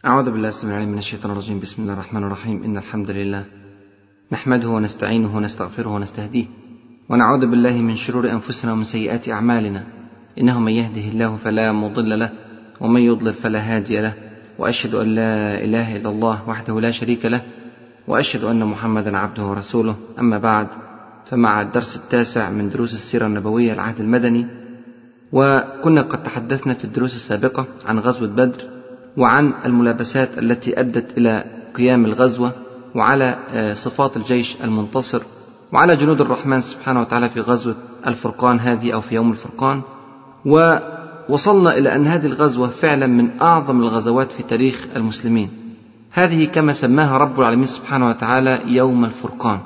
أعوذ بالله السميع العليم من الشيطان الرجيم بسم الله الرحمن الرحيم إن الحمد لله نحمده ونستعينه ونستغفره ونستهديه ونعوذ بالله من شرور أنفسنا ومن سيئات أعمالنا إنه من يهده الله فلا مضل له ومن يضلل فلا هادي له وأشهد أن لا إله إلا الله وحده لا شريك له وأشهد أن محمدا عبده ورسوله أما بعد فمع الدرس التاسع من دروس السيرة النبوية العهد المدني وكنا قد تحدثنا في الدروس السابقة عن غزوة بدر وعن الملابسات التي أدت إلى قيام الغزوة وعلى صفات الجيش المنتصر وعلى جنود الرحمن سبحانه وتعالى في غزوة الفرقان هذه أو في يوم الفرقان ووصلنا إلى أن هذه الغزوة فعلا من أعظم الغزوات في تاريخ المسلمين هذه كما سماها رب العالمين سبحانه وتعالى يوم الفرقان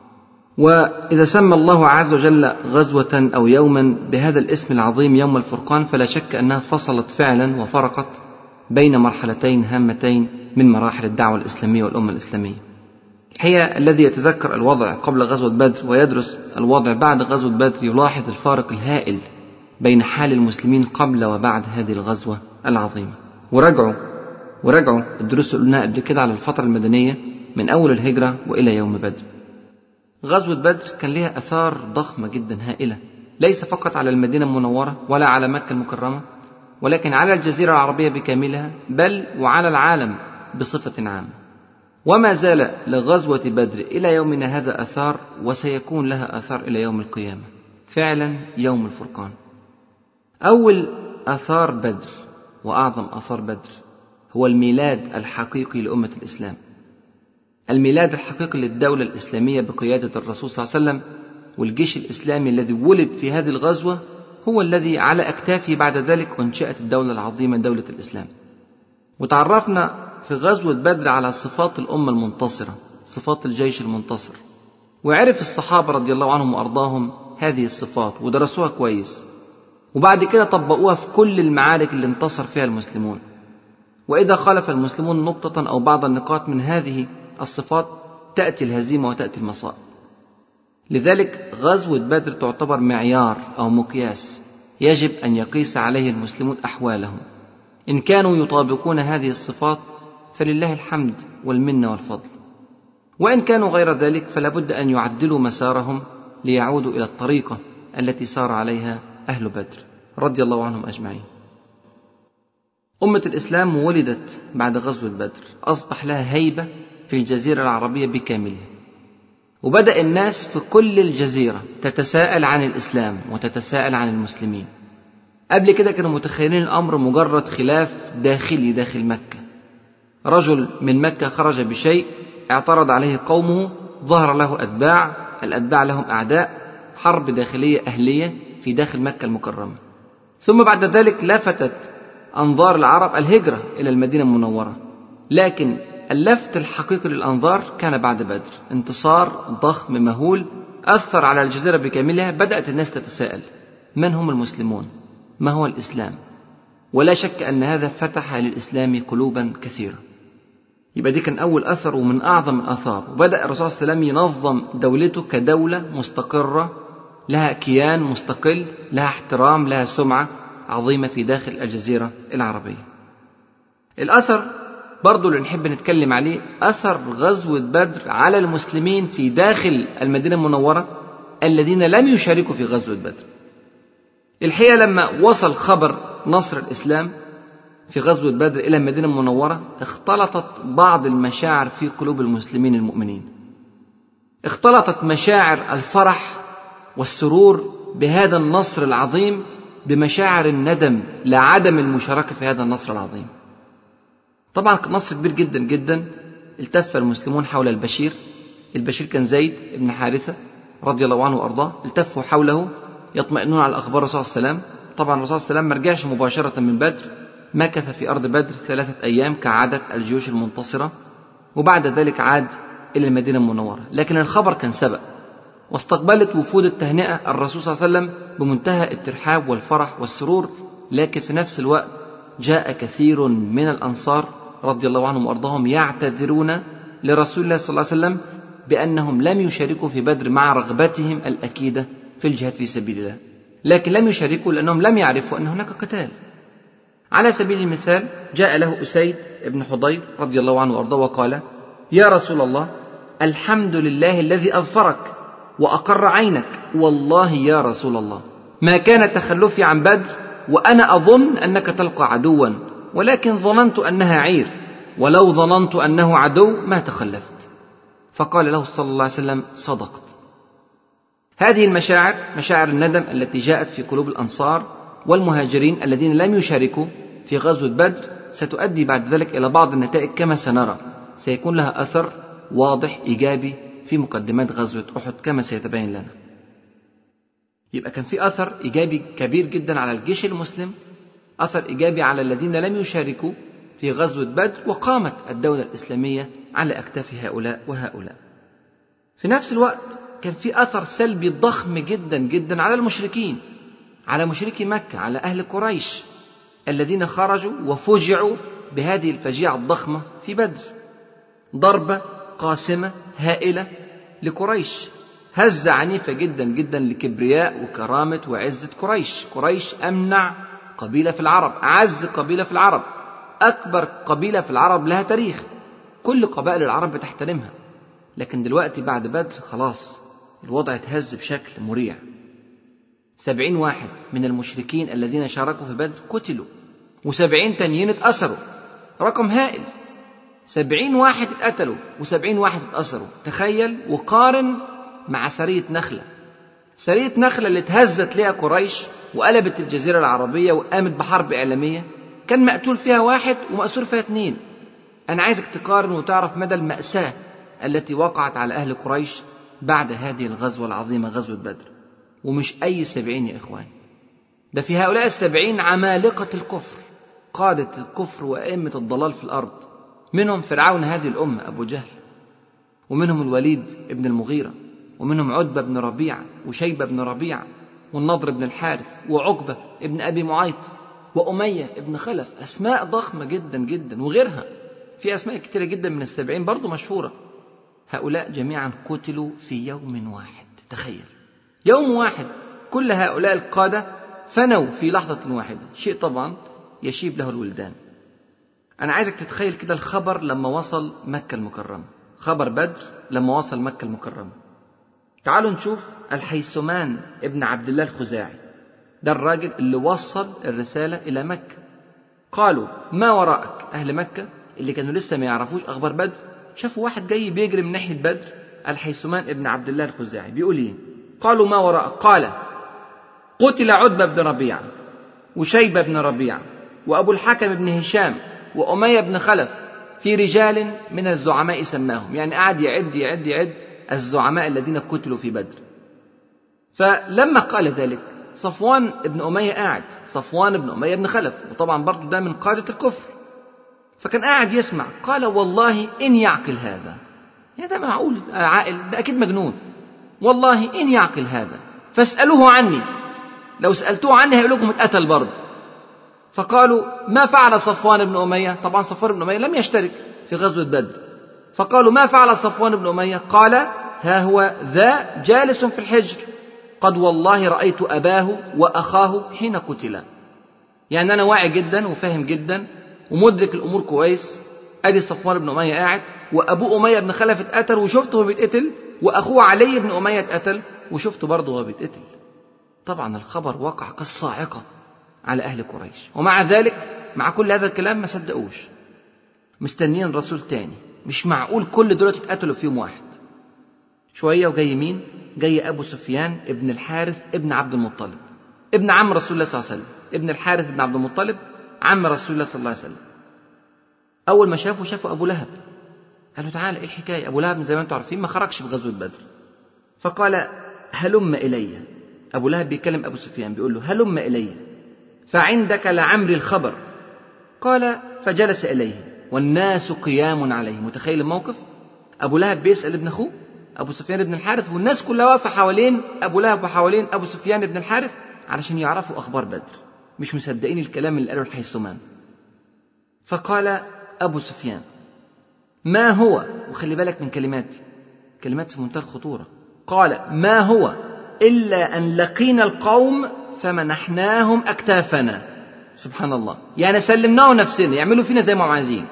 وإذا سمى الله عز وجل غزوة أو يوما بهذا الاسم العظيم يوم الفرقان فلا شك أنها فصلت فعلا وفرقت بين مرحلتين هامتين من مراحل الدعوة الإسلامية والأمة الإسلامية الحقيقة الذي يتذكر الوضع قبل غزوة بدر ويدرس الوضع بعد غزوة بدر يلاحظ الفارق الهائل بين حال المسلمين قبل وبعد هذه الغزوة العظيمة وراجعوا وراجعوا الدروس اللي قلناها قبل كده على الفترة المدنية من أول الهجرة وإلى يوم بدر غزوة بدر كان لها أثار ضخمة جدا هائلة ليس فقط على المدينة المنورة ولا على مكة المكرمة ولكن على الجزيرة العربية بكاملها بل وعلى العالم بصفة عامة وما زال لغزوة بدر إلى يومنا هذا أثار وسيكون لها أثار إلى يوم القيامة فعلا يوم الفرقان أول آثار بدر وأعظم آثار بدر هو الميلاد الحقيقي لأمة الإسلام الميلاد الحقيقي للدولة الإسلامية بقيادة الرسول صلى الله عليه وسلم والجيش الإسلامي الذي ولد في هذه الغزوة هو الذي على أكتافه بعد ذلك أنشأت الدولة العظيمة دولة الإسلام وتعرفنا في غزوة بدر على صفات الأمة المنتصرة صفات الجيش المنتصر وعرف الصحابة رضي الله عنهم وأرضاهم هذه الصفات ودرسوها كويس وبعد كده طبقوها في كل المعارك اللي انتصر فيها المسلمون وإذا خالف المسلمون نقطة أو بعض النقاط من هذه الصفات تأتي الهزيمة وتأتي المصائب لذلك غزوة بدر تعتبر معيار أو مقياس يجب أن يقيس عليه المسلمون أحوالهم إن كانوا يطابقون هذه الصفات فلله الحمد والمنة والفضل وإن كانوا غير ذلك فلا بد أن يعدلوا مسارهم ليعودوا إلى الطريقة التي سار عليها أهل بدر رضي الله عنهم أجمعين أمة الإسلام ولدت بعد غزوة بدر أصبح لها هيبة في الجزيرة العربية بكاملها وبدأ الناس في كل الجزيرة تتساءل عن الإسلام وتتساءل عن المسلمين قبل كده كانوا متخيلين الأمر مجرد خلاف داخلي داخل مكة رجل من مكة خرج بشيء اعترض عليه قومه ظهر له أتباع الأتباع لهم أعداء حرب داخلية أهلية في داخل مكة المكرمة ثم بعد ذلك لفتت أنظار العرب الهجرة إلى المدينة المنورة لكن اللفت الحقيقي للأنظار كان بعد بدر انتصار ضخم مهول أثر على الجزيرة بكاملها بدأت الناس تتساءل من هم المسلمون ما هو الإسلام ولا شك أن هذا فتح للإسلام قلوبا كثيرة يبقى دي كان أول أثر ومن أعظم الآثار وبدأ الرسول صلى الله عليه وسلم ينظم دولته كدولة مستقرة لها كيان مستقل لها احترام لها سمعة عظيمة في داخل الجزيرة العربية الأثر برضو اللي نحب نتكلم عليه أثر غزوة بدر على المسلمين في داخل المدينة المنورة الذين لم يشاركوا في غزوة بدر الحقيقة لما وصل خبر نصر الإسلام في غزوة بدر إلى المدينة المنورة اختلطت بعض المشاعر في قلوب المسلمين المؤمنين اختلطت مشاعر الفرح والسرور بهذا النصر العظيم بمشاعر الندم لعدم المشاركة في هذا النصر العظيم طبعا نصر كبير جدا جدا التف المسلمون حول البشير البشير كان زيد بن حارثة رضي الله عنه وأرضاه التفوا حوله يطمئنون على أخبار الرسول صلى الله عليه وسلم طبعا الرسول صلى الله عليه وسلم ما رجعش مباشرة من بدر مكث في أرض بدر ثلاثة أيام كعادة الجيوش المنتصرة وبعد ذلك عاد إلى المدينة المنورة لكن الخبر كان سبق واستقبلت وفود التهنئة الرسول صلى الله عليه وسلم بمنتهى الترحاب والفرح والسرور لكن في نفس الوقت جاء كثير من الأنصار رضي الله عنهم وأرضاهم يعتذرون لرسول الله صلى الله عليه وسلم بأنهم لم يشاركوا في بدر مع رغبتهم الأكيدة في الجهاد في سبيل الله لكن لم يشاركوا لأنهم لم يعرفوا أن هناك قتال على سبيل المثال جاء له أسيد بن حضير رضي الله عنه وأرضاه وقال يا رسول الله الحمد لله الذي أظفرك وأقر عينك والله يا رسول الله ما كان تخلفي عن بدر وأنا أظن أنك تلقى عدوا ولكن ظننت أنها عير ولو ظننت أنه عدو ما تخلفت فقال له صلى الله عليه وسلم صدقت هذه المشاعر مشاعر الندم التي جاءت في قلوب الأنصار والمهاجرين الذين لم يشاركوا في غزوة بدر ستؤدي بعد ذلك إلى بعض النتائج كما سنرى سيكون لها أثر واضح إيجابي في مقدمات غزوة أحد كما سيتبين لنا يبقى كان في أثر إيجابي كبير جدا على الجيش المسلم أثر إيجابي على الذين لم يشاركوا في غزوة بدر وقامت الدولة الإسلامية على أكتاف هؤلاء وهؤلاء في نفس الوقت كان في أثر سلبي ضخم جدا جدا على المشركين على مشركي مكة على أهل قريش الذين خرجوا وفجعوا بهذه الفجيعة الضخمة في بدر ضربة قاسمة هائلة لقريش هزة عنيفة جدا جدا لكبرياء وكرامة وعزة قريش قريش أمنع قبيلة في العرب أعز قبيلة في العرب أكبر قبيلة في العرب لها تاريخ كل قبائل العرب بتحترمها لكن دلوقتي بعد بدر خلاص الوضع اتهز بشكل مريع سبعين واحد من المشركين الذين شاركوا في بدر قتلوا وسبعين تانيين اتأثروا رقم هائل سبعين واحد اتقتلوا وسبعين واحد اتأثروا تخيل وقارن مع سرية نخلة سرية نخلة اللي اتهزت ليها قريش وقلبت الجزيرة العربية وقامت بحرب إعلامية كان مقتول فيها واحد ومأسور فيها اتنين أنا عايزك تقارن وتعرف مدى المأساة التي وقعت على أهل قريش بعد هذه الغزوة العظيمة غزوة بدر ومش أي سبعين يا إخوان ده في هؤلاء السبعين عمالقة الكفر قادة الكفر وأئمة الضلال في الأرض منهم فرعون هذه الأمة أبو جهل ومنهم الوليد ابن المغيرة ومنهم عتبة بن ربيعة وشيبة بن ربيعة والنضر بن الحارث وعقبة ابن أبي معيط وأمية ابن خلف أسماء ضخمة جدا جدا وغيرها في أسماء كثيرة جدا من السبعين برضو مشهورة هؤلاء جميعا قتلوا في يوم واحد تخيل يوم واحد كل هؤلاء القادة فنوا في لحظة واحدة شيء طبعا يشيب له الولدان أنا عايزك تتخيل كده الخبر لما وصل مكة المكرمة خبر بدر لما وصل مكة المكرمة تعالوا نشوف الحيثمان ابن عبد الله الخزاعي ده الراجل اللي وصل الرسالة إلى مكة قالوا ما وراءك أهل مكة اللي كانوا لسه ما يعرفوش أخبار بدر شافوا واحد جاي بيجري من ناحية بدر الحيثمان ابن عبد الله الخزاعي بيقول إيه قالوا ما وراءك قال قتل عتبة بن ربيعة وشيبة بن ربيعة وأبو الحكم بن هشام وأمية بن خلف في رجال من الزعماء سماهم يعني قعد يعد يعد يعد الزعماء الذين قتلوا في بدر فلما قال ذلك صفوان بن أمية قاعد صفوان بن أمية بن خلف وطبعا برضه ده من قادة الكفر فكان قاعد يسمع قال والله إن يعقل هذا يا ده معقول عاقل ده أكيد مجنون والله إن يعقل هذا فاسألوه عني لو سألتوه عني هيقول لكم اتقتل برضه فقالوا ما فعل صفوان بن أمية طبعا صفوان بن أمية لم يشترك في غزوة بدر فقالوا ما فعل صفوان بن أمية قال ها هو ذا جالس في الحجر قد والله رأيت أباه وأخاه حين قتلا يعني أنا واعي جدا وفاهم جدا ومدرك الأمور كويس أدي صفوان بن أمية قاعد وأبوه أمية بن خلف اتقتل وشفته وهو بيتقتل وأخوه علي بن أمية اتقتل وشفته برضه وهو بيتقتل طبعا الخبر وقع كالصاعقة على أهل قريش ومع ذلك مع كل هذا الكلام ما صدقوش مستنيين رسول تاني مش معقول كل دول اتقتلوا في يوم واحد شوية وجاي مين جاي أبو سفيان ابن الحارث ابن عبد المطلب ابن عم رسول الله صلى الله عليه وسلم ابن الحارث ابن عبد المطلب عم رسول الله صلى الله عليه وسلم أول ما شافه شافوا أبو لهب قال له تعالى إيه الحكاية أبو لهب زي ما أنتم عارفين ما خرجش في غزوة بدر فقال هلم إلي أبو لهب بيكلم أبو سفيان بيقول له هلم إلي فعندك لعمري الخبر قال فجلس إليه والناس قيام عليه متخيل الموقف أبو لهب بيسأل ابن أخوه أبو سفيان بن الحارث والناس كلها واقفة حوالين أبو لهب وحوالين أبو سفيان بن الحارث علشان يعرفوا أخبار بدر مش مصدقين الكلام اللي قاله الحيثمان فقال أبو سفيان ما هو وخلي بالك من كلماتي كلمات في منتهى الخطورة قال ما هو إلا أن لقينا القوم فمنحناهم أكتافنا سبحان الله يعني سلمناه نفسنا يعملوا فينا زي ما هم عايزين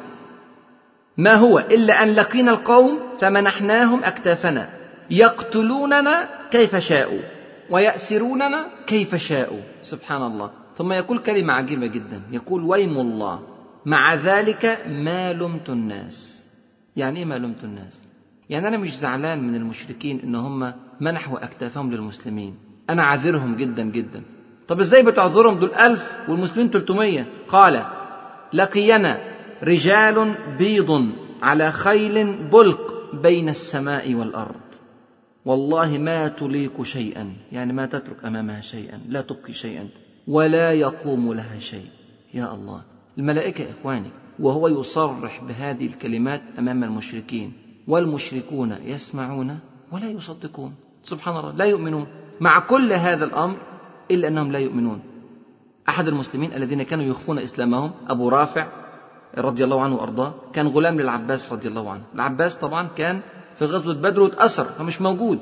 ما هو إلا أن لقينا القوم فمنحناهم أكتافنا يقتلوننا كيف شاءوا ويأسروننا كيف شاءوا سبحان الله ثم يقول كلمة عجيبة جدا يقول ويم الله مع ذلك ما لمت الناس يعني ايه ما لمت الناس يعني انا مش زعلان من المشركين ان هم منحوا اكتافهم للمسلمين انا عاذرهم جدا جدا طب ازاي بتعذرهم دول ألف والمسلمين 300 قال لقينا رجال بيض على خيل بلق بين السماء والأرض والله ما تليق شيئا يعني ما تترك أمامها شيئا لا تبقي شيئا ولا يقوم لها شيء يا الله الملائكة يا إخواني وهو يصرح بهذه الكلمات أمام المشركين والمشركون يسمعون ولا يصدقون سبحان الله لا يؤمنون مع كل هذا الأمر إلا أنهم لا يؤمنون أحد المسلمين الذين كانوا يخفون إسلامهم أبو رافع رضي الله عنه وأرضاه كان غلام للعباس رضي الله عنه العباس طبعا كان في غزوة بدر واتأثر فمش موجود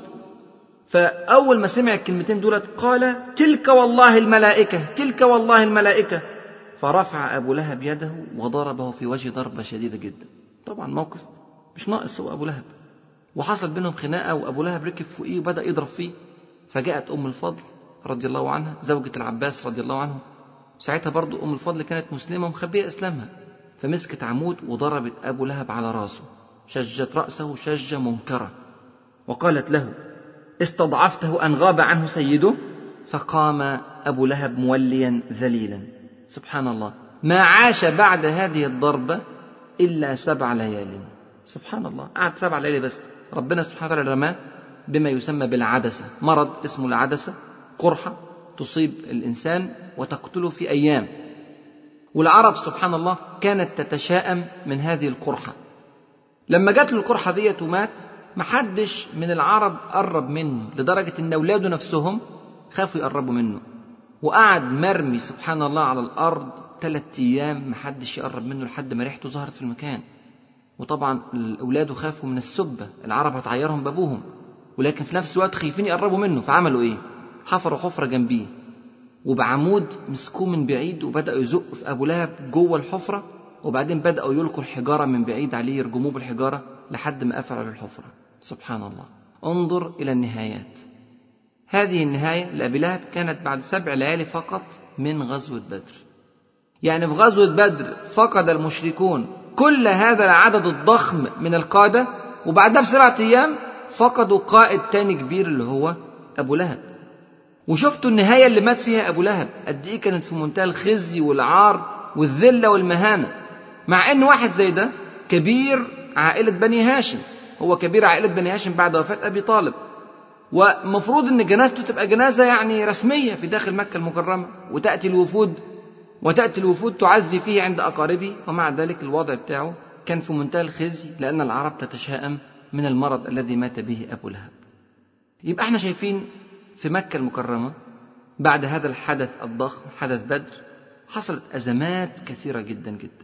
فأول ما سمع الكلمتين دولت قال تلك والله الملائكة تلك والله الملائكة فرفع أبو لهب يده وضربه في وجه ضربة شديدة جدا طبعا موقف مش ناقص هو أبو لهب وحصل بينهم خناقة وأبو لهب ركب فوقيه وبدأ يضرب فيه فجاءت أم الفضل رضي الله عنها زوجة العباس رضي الله عنه ساعتها برضو أم الفضل كانت مسلمة ومخبية إسلامها فمسكت عمود وضربت أبو لهب على راسه شجت رأسه شجة منكرة وقالت له استضعفته أن غاب عنه سيده فقام أبو لهب موليا ذليلا سبحان الله ما عاش بعد هذه الضربة إلا سبع ليال سبحان الله قعد سبع ليالي بس ربنا سبحانه وتعالى رماه بما يسمى بالعدسة مرض اسمه العدسة قرحة تصيب الإنسان وتقتله في أيام والعرب سبحان الله كانت تتشائم من هذه القرحة لما جات له القرحة ديت ومات محدش من العرب قرب منه لدرجة إن أولاده نفسهم خافوا يقربوا منه وقعد مرمي سبحان الله على الأرض ثلاث أيام محدش يقرب منه لحد ما ريحته ظهرت في المكان وطبعا أولاده خافوا من السبة العرب هتعيرهم بأبوهم ولكن في نفس الوقت خايفين يقربوا منه فعملوا إيه حفروا حفرة جنبيه وبعمود مسكوه من بعيد وبدأوا يزقوا في أبو لهب جوه الحفرة وبعدين بدأوا يلقوا الحجارة من بعيد عليه يرجموه بالحجارة لحد ما قفلوا الحفرة سبحان الله انظر إلى النهايات هذه النهاية لأبي لهب كانت بعد سبع ليالي فقط من غزوة بدر يعني في غزوة بدر فقد المشركون كل هذا العدد الضخم من القادة وبعدها بسبعة أيام فقدوا قائد تاني كبير اللي هو أبو لهب وشفتوا النهاية اللي مات فيها أبو لهب قد إيه كانت في منتهى الخزي والعار والذلة والمهانة مع إن واحد زي ده كبير عائلة بني هاشم هو كبير عائلة بني هاشم بعد وفاة أبي طالب ومفروض ان جنازته تبقى جنازه يعني رسميه في داخل مكه المكرمه وتاتي الوفود وتاتي الوفود تعزي فيه عند اقاربه ومع ذلك الوضع بتاعه كان في منتهى الخزي لان العرب تتشائم من المرض الذي مات به ابو لهب. يبقى احنا شايفين في مكه المكرمه بعد هذا الحدث الضخم حدث بدر حصلت ازمات كثيره جدا جدا.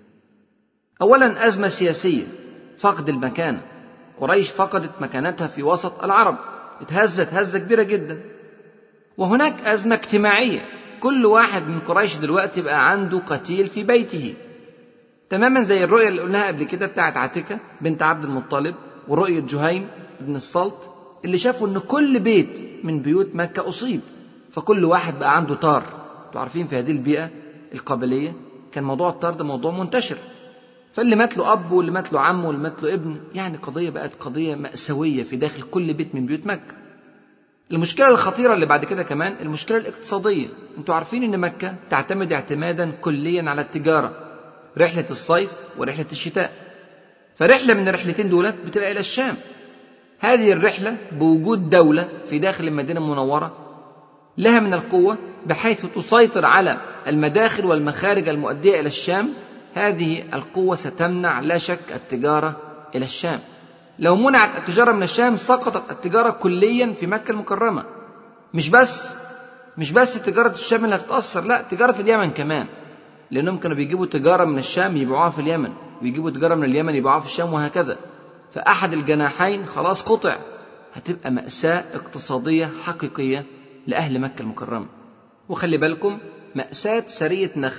اولا ازمه سياسيه فقد المكانه قريش فقدت مكانتها في وسط العرب اتهزت هزة كبيرة جدا وهناك أزمة اجتماعية كل واحد من قريش دلوقتي بقى عنده قتيل في بيته تماما زي الرؤية اللي قلناها قبل كده بتاعت عاتكة بنت عبد المطلب ورؤية جهيم بن السلط اللي شافوا ان كل بيت من بيوت مكة أصيب فكل واحد بقى عنده طار انتوا عارفين في هذه البيئة القبلية كان موضوع الطار ده موضوع منتشر فاللي مات له أب واللي مات له عم واللي مات له ابن يعني قضية بقت قضية مأساوية في داخل كل بيت من بيوت مكة المشكلة الخطيرة اللي بعد كده كمان المشكلة الاقتصادية انتوا عارفين ان مكة تعتمد اعتمادا كليا على التجارة رحلة الصيف ورحلة الشتاء فرحلة من الرحلتين دولت بتبقى إلى الشام هذه الرحلة بوجود دولة في داخل المدينة المنورة لها من القوة بحيث تسيطر على المداخل والمخارج المؤدية إلى الشام هذه القوة ستمنع لا شك التجارة إلى الشام لو منعت التجارة من الشام سقطت التجارة كليا في مكة المكرمة مش بس مش بس تجارة الشام اللي هتتأثر لا تجارة اليمن كمان لأنهم كانوا بيجيبوا تجارة من الشام يبيعوها في اليمن ويجيبوا تجارة من اليمن يبيعوها في الشام وهكذا فأحد الجناحين خلاص قطع هتبقى مأساة اقتصادية حقيقية لأهل مكة المكرمة وخلي بالكم مأساة سرية نخلة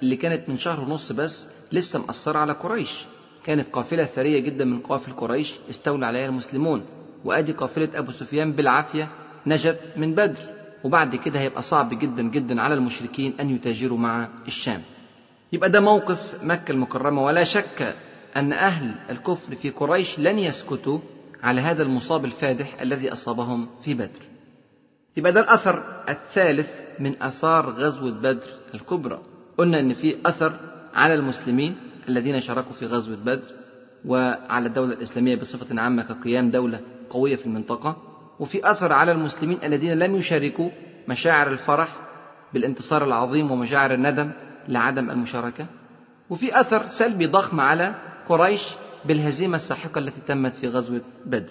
اللي كانت من شهر ونص بس لسه مأثرة على قريش كانت قافلة ثرية جدا من قوافل قريش استولى عليها المسلمون وأدي قافلة أبو سفيان بالعافية نجت من بدر وبعد كده هيبقى صعب جدا جدا على المشركين أن يتاجروا مع الشام يبقى ده موقف مكة المكرمة ولا شك أن أهل الكفر في قريش لن يسكتوا على هذا المصاب الفادح الذي أصابهم في بدر يبقى ده الأثر الثالث من أثار غزوة بدر الكبرى قلنا أن في أثر على المسلمين الذين شاركوا في غزوة بدر وعلى الدولة الإسلامية بصفة عامة كقيام دولة قوية في المنطقة وفي أثر على المسلمين الذين لم يشاركوا مشاعر الفرح بالانتصار العظيم ومشاعر الندم لعدم المشاركة وفي أثر سلبي ضخم على قريش بالهزيمة الساحقة التي تمت في غزوة بدر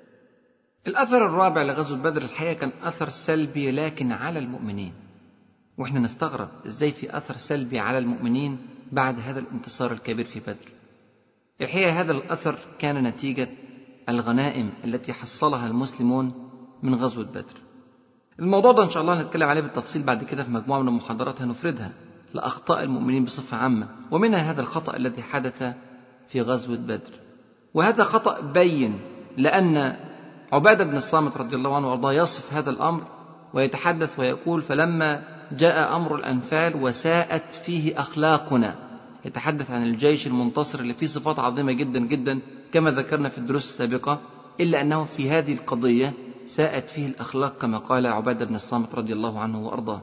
الأثر الرابع لغزوة بدر الحقيقة كان أثر سلبي لكن على المؤمنين وإحنا نستغرب إزاي في أثر سلبي على المؤمنين بعد هذا الانتصار الكبير في بدر الحقيقة هذا الأثر كان نتيجة الغنائم التي حصلها المسلمون من غزوة بدر الموضوع ده إن شاء الله هنتكلم عليه بالتفصيل بعد كده في مجموعة من المحاضرات هنفردها لأخطاء المؤمنين بصفة عامة ومنها هذا الخطأ الذي حدث في غزوة بدر وهذا خطأ بين لأن عبادة بن الصامت رضي الله عنه وأرضاه يصف هذا الأمر ويتحدث ويقول فلما جاء أمر الأنفال وساءت فيه أخلاقنا يتحدث عن الجيش المنتصر اللي فيه صفات عظيمة جدا جدا كما ذكرنا في الدروس السابقة إلا أنه في هذه القضية ساءت فيه الأخلاق كما قال عبادة بن الصامت رضي الله عنه وأرضاه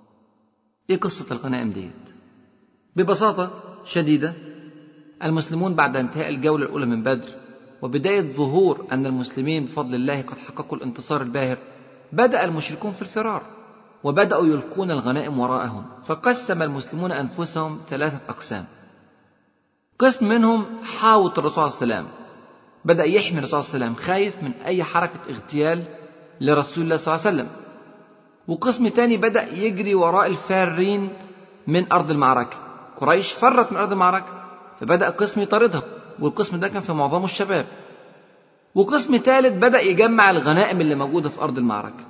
إيه قصة الغنائم ديت ببساطة شديدة المسلمون بعد انتهاء الجولة الأولى من بدر وبداية ظهور أن المسلمين بفضل الله قد حققوا الانتصار الباهر بدأ المشركون في الفرار وبدأوا يلقون الغنائم وراءهم فقسم المسلمون أنفسهم ثلاثة أقسام قسم منهم حاوط الرسول صلى الله عليه وسلم بدأ يحمي الرسول صلى الله عليه وسلم خايف من أي حركة اغتيال لرسول الله صلى الله عليه وسلم وقسم تاني بدأ يجري وراء الفارين من أرض المعركة قريش فرت من أرض المعركة فبدأ قسم يطاردها والقسم ده كان في معظمه الشباب وقسم ثالث بدأ يجمع الغنائم اللي موجودة في أرض المعركة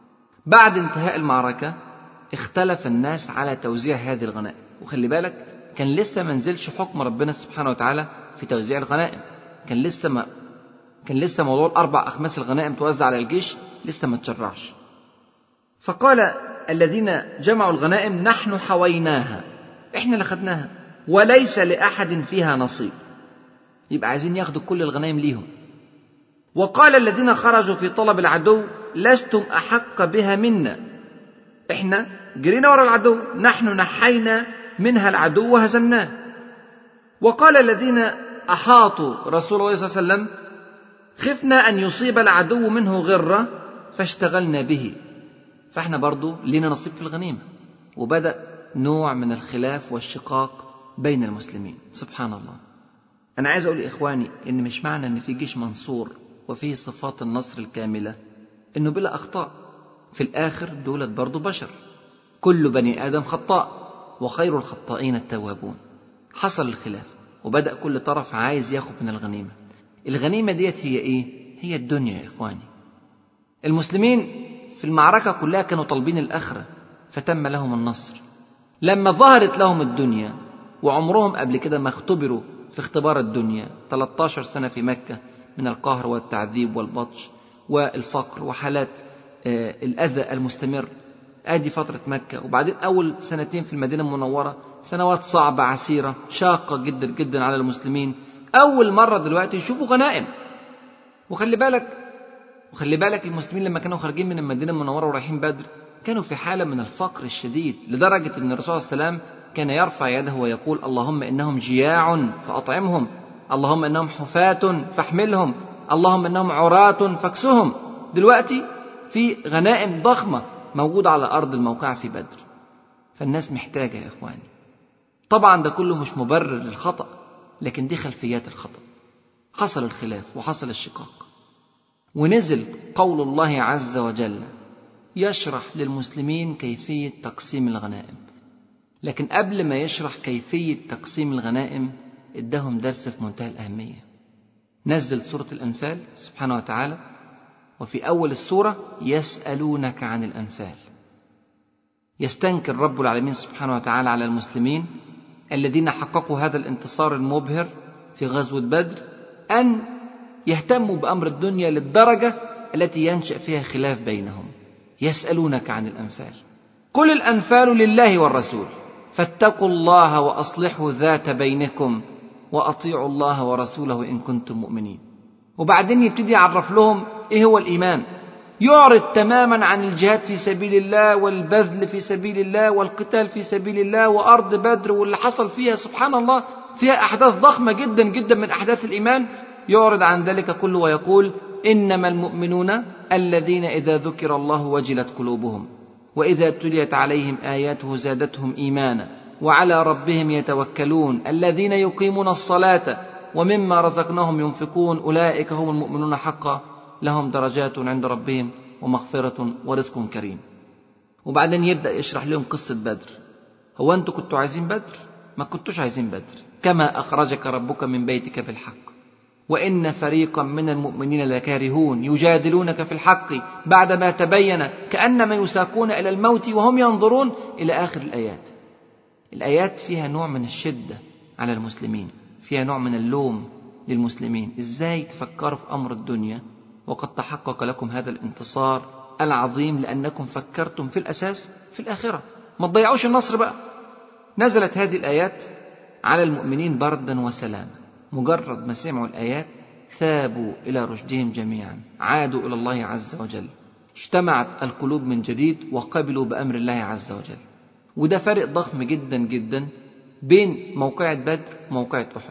بعد انتهاء المعركة اختلف الناس على توزيع هذه الغنائم وخلي بالك كان لسه ما نزلش حكم ربنا سبحانه وتعالى في توزيع الغنائم كان لسه ما كان لسه موضوع الأربع أخماس الغنائم توزع على الجيش لسه ما تشرعش فقال الذين جمعوا الغنائم نحن حويناها احنا اللي خدناها وليس لأحد فيها نصيب يبقى عايزين ياخدوا كل الغنائم ليهم وقال الذين خرجوا في طلب العدو لستم أحق بها منا احنا جرينا ورا العدو نحن نحينا منها العدو وهزمناه وقال الذين أحاطوا رسول الله صلى الله عليه وسلم خفنا أن يصيب العدو منه غرة فاشتغلنا به فاحنا برضو لنا نصيب في الغنيمة وبدأ نوع من الخلاف والشقاق بين المسلمين سبحان الله أنا عايز أقول لإخواني إن مش معنى إن في جيش منصور وفيه صفات النصر الكاملة إنه بلا أخطاء في الآخر دولة برضو بشر كل بني آدم خطاء وخير الخطائين التوابون حصل الخلاف وبدأ كل طرف عايز ياخد من الغنيمة الغنيمة ديت هي إيه؟ هي الدنيا يا إخواني المسلمين في المعركة كلها كانوا طالبين الآخرة فتم لهم النصر لما ظهرت لهم الدنيا وعمرهم قبل كده ما اختبروا في اختبار الدنيا 13 سنة في مكة من القهر والتعذيب والبطش والفقر وحالات الأذى المستمر آدي فترة مكة وبعدين أول سنتين في المدينة المنورة سنوات صعبة عسيرة شاقة جدا جدا على المسلمين أول مرة دلوقتي يشوفوا غنائم وخلي بالك وخلي بالك المسلمين لما كانوا خارجين من المدينة المنورة ورايحين بدر كانوا في حالة من الفقر الشديد لدرجة أن الرسول صلى الله عليه وسلم كان يرفع يده ويقول اللهم إنهم جياع فأطعمهم اللهم إنهم حفاة فاحملهم اللهم إنهم عراة فاكسهم دلوقتي في غنائم ضخمة موجودة على أرض الموقع في بدر فالناس محتاجة يا إخواني طبعا ده كله مش مبرر للخطأ لكن دي خلفيات الخطأ حصل الخلاف وحصل الشقاق ونزل قول الله عز وجل يشرح للمسلمين كيفية تقسيم الغنائم لكن قبل ما يشرح كيفية تقسيم الغنائم ادهم درس في منتهى الأهمية نزل سورة الأنفال سبحانه وتعالى وفي أول السورة يسألونك عن الأنفال يستنكر رب العالمين سبحانه وتعالى على المسلمين الذين حققوا هذا الانتصار المبهر في غزوة بدر أن يهتموا بأمر الدنيا للدرجة التي ينشأ فيها خلاف بينهم يسألونك عن الأنفال قل الأنفال لله والرسول فاتقوا الله وأصلحوا ذات بينكم وأطيعوا الله ورسوله إن كنتم مؤمنين وبعدين يبتدي يعرف لهم إيه هو الإيمان يعرض تماما عن الجهاد في سبيل الله والبذل في سبيل الله والقتال في سبيل الله وأرض بدر واللي حصل فيها سبحان الله فيها أحداث ضخمة جدا جدا من أحداث الإيمان يعرض عن ذلك كله ويقول إنما المؤمنون الذين إذا ذكر الله وجلت قلوبهم وإذا تليت عليهم آياته زادتهم إيمانا وعلى ربهم يتوكلون الذين يقيمون الصلاة ومما رزقناهم ينفقون أولئك هم المؤمنون حقا لهم درجات عند ربهم ومغفرة ورزق كريم وبعدين يبدأ يشرح لهم قصة بدر هو أنتوا كنتوا عايزين بدر ما كنتوش عايزين بدر كما أخرجك ربك من بيتك في الحق وإن فريقا من المؤمنين لكارهون يجادلونك في الحق بعدما تبين كأنما يساقون إلى الموت وهم ينظرون إلى آخر الآيات الآيات فيها نوع من الشدة على المسلمين فيها نوع من اللوم للمسلمين إزاي تفكروا في أمر الدنيا وقد تحقق لكم هذا الانتصار العظيم لأنكم فكرتم في الأساس في الآخرة ما تضيعوش النصر بقى نزلت هذه الآيات على المؤمنين بردا وسلاما مجرد ما سمعوا الآيات ثابوا إلى رشدهم جميعا عادوا إلى الله عز وجل اجتمعت القلوب من جديد وقبلوا بأمر الله عز وجل وده فرق ضخم جدا جدا بين موقعة بدر وموقعة أحد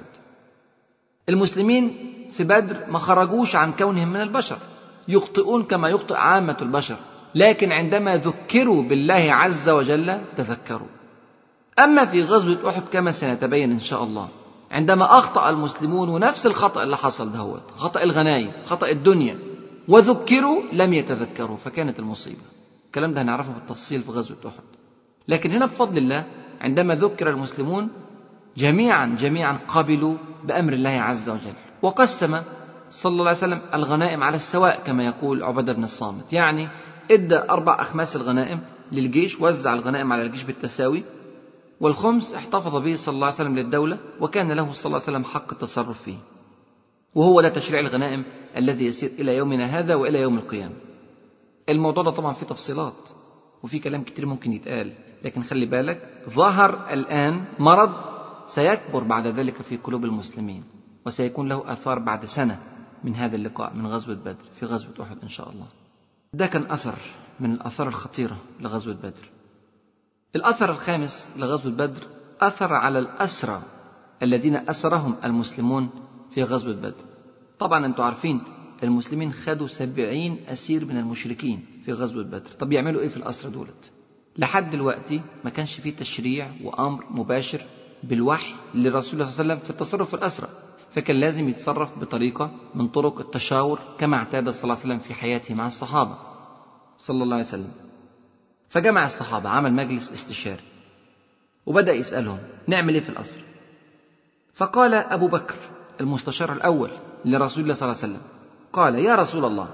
المسلمين في بدر ما خرجوش عن كونهم من البشر يخطئون كما يخطئ عامة البشر لكن عندما ذكروا بالله عز وجل تذكروا أما في غزوة أحد كما سنتبين إن شاء الله عندما أخطأ المسلمون ونفس الخطأ اللي حصل دهوت خطأ الغنايم خطأ الدنيا وذكروا لم يتذكروا فكانت المصيبة الكلام ده هنعرفه بالتفصيل في غزوة أحد لكن هنا بفضل الله عندما ذكر المسلمون جميعا جميعا قبلوا بأمر الله عز وجل وقسم صلى الله عليه وسلم الغنائم على السواء كما يقول عبادة بن الصامت يعني ادى أربع أخماس الغنائم للجيش وزع الغنائم على الجيش بالتساوي والخمس احتفظ به صلى الله عليه وسلم للدولة وكان له صلى الله عليه وسلم حق التصرف فيه وهو ده تشريع الغنائم الذي يسير إلى يومنا هذا وإلى يوم القيامة الموضوع ده طبعا فيه تفصيلات وفي كلام كتير ممكن يتقال لكن خلي بالك ظهر الآن مرض سيكبر بعد ذلك في قلوب المسلمين وسيكون له آثار بعد سنة من هذا اللقاء من غزوة بدر في غزوة أحد إن شاء الله ده كان أثر من الآثار الخطيرة لغزوة بدر الأثر الخامس لغزوة بدر أثر على الأسرى الذين أسرهم المسلمون في غزوة بدر طبعا أنتم عارفين المسلمين خدوا سبعين أسير من المشركين في غزوة بدر طب يعملوا إيه في الأسرى دولت لحد دلوقتي ما كانش فيه تشريع وأمر مباشر بالوحي للرسول صلى الله عليه وسلم في التصرف في الأسرى فكان لازم يتصرف بطريقة من طرق التشاور كما اعتاد صلى الله عليه وسلم في حياته مع الصحابة صلى الله عليه وسلم فجمع الصحابة عمل مجلس استشاري وبدأ يسألهم نعمل ايه في الأسر فقال أبو بكر المستشار الأول لرسول الله صلى الله عليه وسلم قال يا رسول الله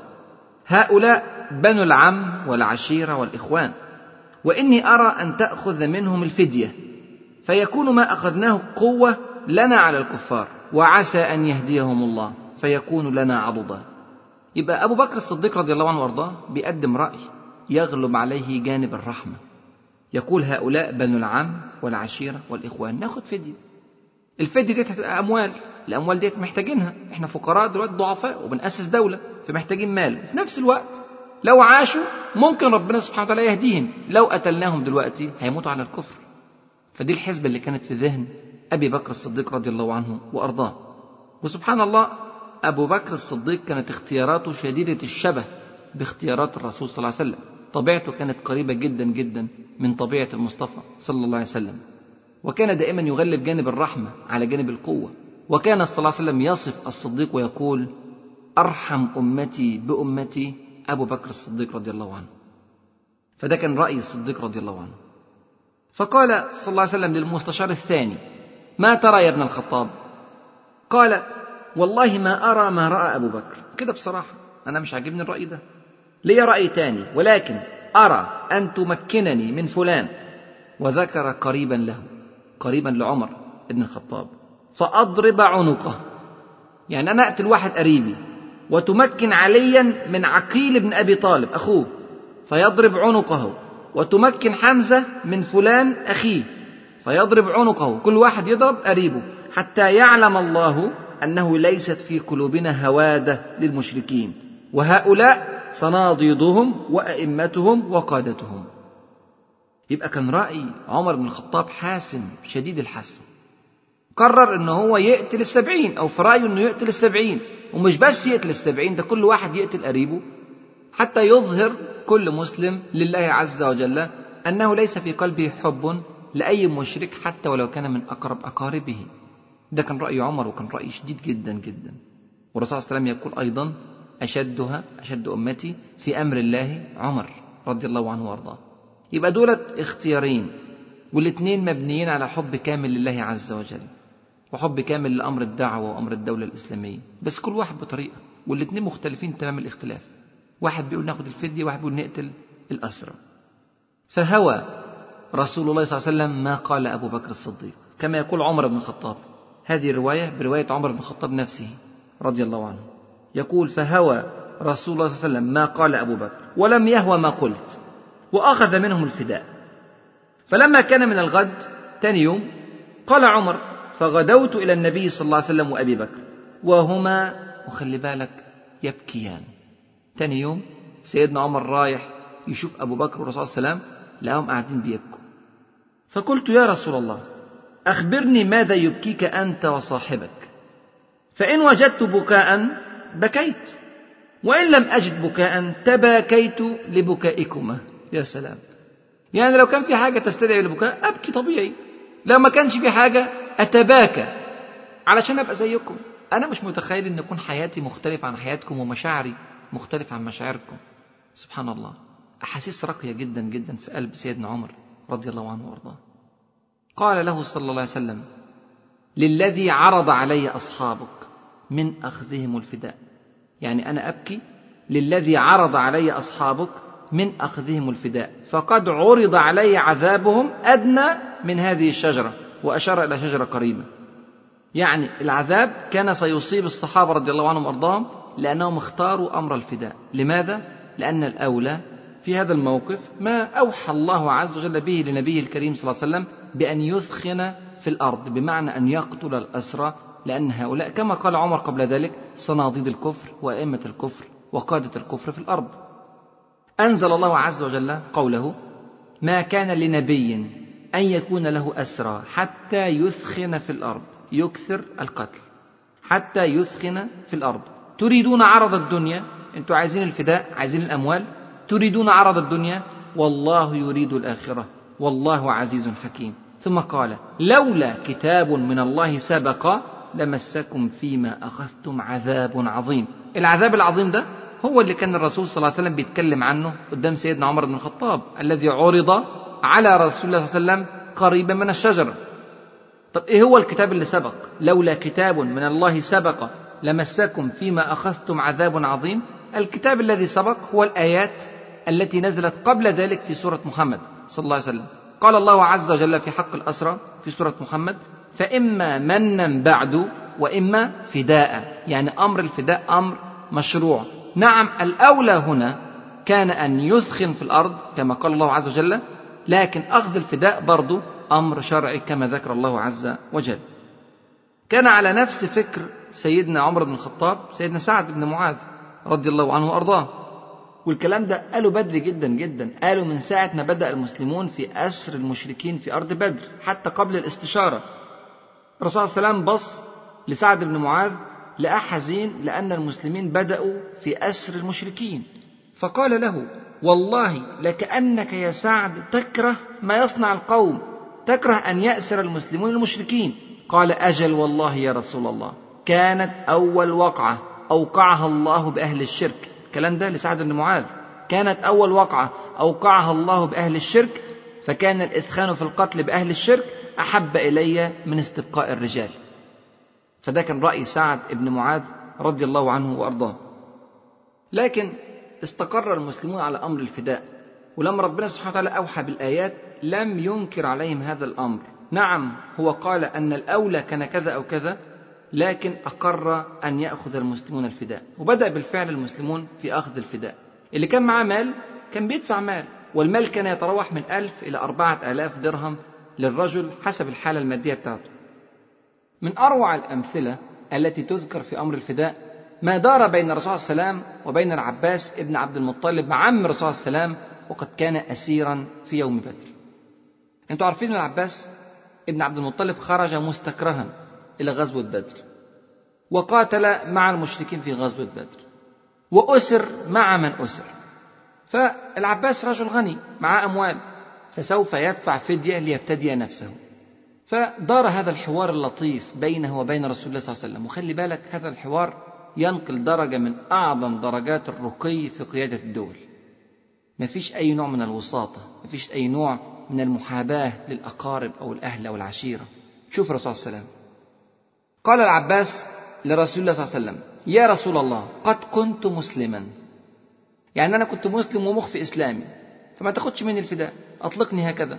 هؤلاء بنو العم والعشيرة والإخوان وإني أرى أن تأخذ منهم الفدية فيكون ما أخذناه قوة لنا على الكفار وعسى أن يهديهم الله فيكون لنا عضدا يبقى أبو بكر الصديق رضي الله عنه وارضاه بيقدم رأي يغلب عليه جانب الرحمة يقول هؤلاء بنو العم والعشيرة والإخوان ناخد فدية الفدية دي هتبقى أموال الأموال ديت محتاجينها احنا فقراء دلوقتي ضعفاء وبنأسس دولة فمحتاجين مال في نفس الوقت لو عاشوا ممكن ربنا سبحانه وتعالى يهديهم لو قتلناهم دلوقتي هيموتوا على الكفر فدي الحسبة اللي كانت في ذهن أبي بكر الصديق رضي الله عنه وأرضاه وسبحان الله أبو بكر الصديق كانت اختياراته شديدة الشبه باختيارات الرسول صلى الله عليه وسلم طبيعته كانت قريبة جدا جدا من طبيعة المصطفى صلى الله عليه وسلم وكان دائما يغلب جانب الرحمة على جانب القوة وكان صلى الله عليه وسلم يصف الصديق ويقول أرحم أمتي بأمتي أبو بكر الصديق رضي الله عنه فده كان رأي الصديق رضي الله عنه فقال صلى الله عليه وسلم للمستشار الثاني ما ترى يا ابن الخطاب قال والله ما أرى ما رأى أبو بكر كده بصراحة أنا مش عاجبني الرأي ده ليا رأي تاني ولكن أرى أن تمكنني من فلان وذكر قريبا له قريبا لعمر بن الخطاب فأضرب عنقه يعني أنا أقتل واحد قريبي وتمكن عليا من عقيل بن أبي طالب أخوه فيضرب عنقه وتمكن حمزة من فلان أخيه فيضرب عنقه كل واحد يضرب قريبه حتى يعلم الله أنه ليست في قلوبنا هوادة للمشركين وهؤلاء صناديدهم وأئمتهم وقادتهم يبقى كان رأي عمر بن الخطاب حاسم شديد الحسم قرر ان هو يقتل السبعين او في رأيه انه يقتل السبعين ومش بس يقتل السبعين ده كل واحد يقتل قريبه حتى يظهر كل مسلم لله عز وجل أنه ليس في قلبه حب لأي مشرك حتى ولو كان من أقرب أقاربه ده كان رأي عمر وكان رأي شديد جدا جدا والرسول صلى الله عليه وسلم يقول أيضا أشدها أشد أمتي في أمر الله عمر رضي الله عنه وارضاه يبقى دولت اختيارين والاثنين مبنيين على حب كامل لله عز وجل وحب كامل لأمر الدعوة وأمر الدولة الإسلامية بس كل واحد بطريقة والاثنين مختلفين تمام الاختلاف واحد بيقول ناخد الفدية واحد بيقول نقتل الأسرى فهوى رسول الله صلى الله عليه وسلم ما قال أبو بكر الصديق كما يقول عمر بن الخطاب هذه الرواية برواية عمر بن الخطاب نفسه رضي الله عنه يقول فهوى رسول الله صلى الله عليه وسلم ما قال أبو بكر ولم يهوى ما قلت وأخذ منهم الفداء فلما كان من الغد ثاني يوم قال عمر فغدوت إلى النبي صلى الله عليه وسلم وأبي بكر وهما وخلي بالك يبكيان ثاني يوم سيدنا عمر رايح يشوف أبو بكر والرسول صلى الله عليه وسلم لهم قاعدين بيبكوا فقلت يا رسول الله أخبرني ماذا يبكيك أنت وصاحبك فإن وجدت بكاء بكيت وإن لم أجد بكاء تباكيت لبكائكما يا سلام يعني لو كان في حاجة تستدعي البكاء أبكي طبيعي لو ما كانش في حاجة أتباكى علشان أبقى زيكم أنا مش متخيل أن يكون حياتي مختلفة عن حياتكم ومشاعري مختلفة عن مشاعركم سبحان الله أحاسيس راقية جدا جدا في قلب سيدنا عمر رضي الله عنه وارضاه قال له صلى الله عليه وسلم للذي عرض علي أصحابك من أخذهم الفداء يعني أنا أبكي للذي عرض علي أصحابك من أخذهم الفداء فقد عرض علي عذابهم أدنى من هذه الشجرة وأشار إلى شجرة قريبة يعني العذاب كان سيصيب الصحابة رضي الله عنهم وأرضاهم لأنهم اختاروا أمر الفداء لماذا؟ لأن الأولى في هذا الموقف ما أوحى الله عز وجل به لنبيه الكريم صلى الله عليه وسلم بأن يثخن في الأرض بمعنى أن يقتل الأسرى لأن هؤلاء كما قال عمر قبل ذلك صناديد الكفر وأئمة الكفر وقادة الكفر في الأرض أنزل الله عز وجل قوله ما كان لنبي أن يكون له أسرى حتى يثخن في الأرض يكثر القتل حتى يثخن في الأرض تريدون عرض الدنيا أنتم عايزين الفداء عايزين الأموال تريدون عرض الدنيا والله يريد الآخرة والله عزيز حكيم ثم قال لولا كتاب من الله سبق لمسكم فيما أخذتم عذاب عظيم العذاب العظيم ده هو اللي كان الرسول صلى الله عليه وسلم بيتكلم عنه قدام سيدنا عمر بن الخطاب الذي عرض على رسول الله صلى الله عليه وسلم قريبا من الشجرة طب ايه هو الكتاب اللي سبق لولا كتاب من الله سبق لمسكم فيما أخذتم عذاب عظيم الكتاب الذي سبق هو الآيات التي نزلت قبل ذلك في سورة محمد صلى الله عليه وسلم قال الله عز وجل في حق الأسرى في سورة محمد فإما منا بعد وإما فداء يعني أمر الفداء أمر مشروع نعم الأولى هنا كان أن يثخن في الأرض كما قال الله عز وجل لكن أخذ الفداء برضه أمر شرعي كما ذكر الله عز وجل كان على نفس فكر سيدنا عمر بن الخطاب سيدنا سعد بن معاذ رضي الله عنه وأرضاه والكلام ده قالوا بدري جدا جدا قالوا من ساعة ما بدأ المسلمون في أسر المشركين في أرض بدر حتى قبل الاستشارة الرسول صلى الله عليه وسلم بص لسعد بن معاذ لقاه حزين لأن المسلمين بدأوا في أسر المشركين فقال له والله لكأنك يا سعد تكره ما يصنع القوم تكره أن يأسر المسلمون المشركين قال أجل والله يا رسول الله كانت أول وقعة أوقعها الله بأهل الشرك الكلام ده لسعد بن معاذ كانت أول وقعة أوقعها الله بأهل الشرك فكان الإثخان في القتل بأهل الشرك أحب إلي من استبقاء الرجال فده كان رأي سعد بن معاذ رضي الله عنه وأرضاه لكن استقر المسلمون على أمر الفداء ولما ربنا سبحانه وتعالى أوحى بالآيات لم ينكر عليهم هذا الأمر نعم هو قال أن الأولى كان كذا أو كذا لكن أقر أن يأخذ المسلمون الفداء وبدأ بالفعل المسلمون في أخذ الفداء اللي كان معاه مال كان بيدفع مال والمال كان يتراوح من ألف إلى أربعة آلاف درهم للرجل حسب الحالة المادية بتاعته من أروع الأمثلة التي تذكر في أمر الفداء ما دار بين الرسول صلى الله عليه وسلم وبين العباس ابن عبد المطلب عم الرسول صلى الله عليه وسلم وقد كان أسيرا في يوم بدر انتوا عارفين ان العباس ابن عبد المطلب خرج مستكرها إلى غزوة بدر وقاتل مع المشركين في غزوة بدر وأسر مع من أسر فالعباس رجل غني معاه أموال فسوف يدفع فدية ليفتدي نفسه فدار هذا الحوار اللطيف بينه وبين رسول الله صلى الله عليه وسلم وخلي بالك هذا الحوار ينقل درجة من أعظم درجات الرقي في قيادة الدول ما فيش أي نوع من الوساطة ما فيش أي نوع من المحاباة للأقارب أو الأهل أو العشيرة شوف الرسول صلى الله عليه وسلم قال العباس لرسول الله صلى الله عليه وسلم يا رسول الله قد كنت مسلما يعني أنا كنت مسلم ومخفي إسلامي فما تاخدش مني الفداء أطلقني هكذا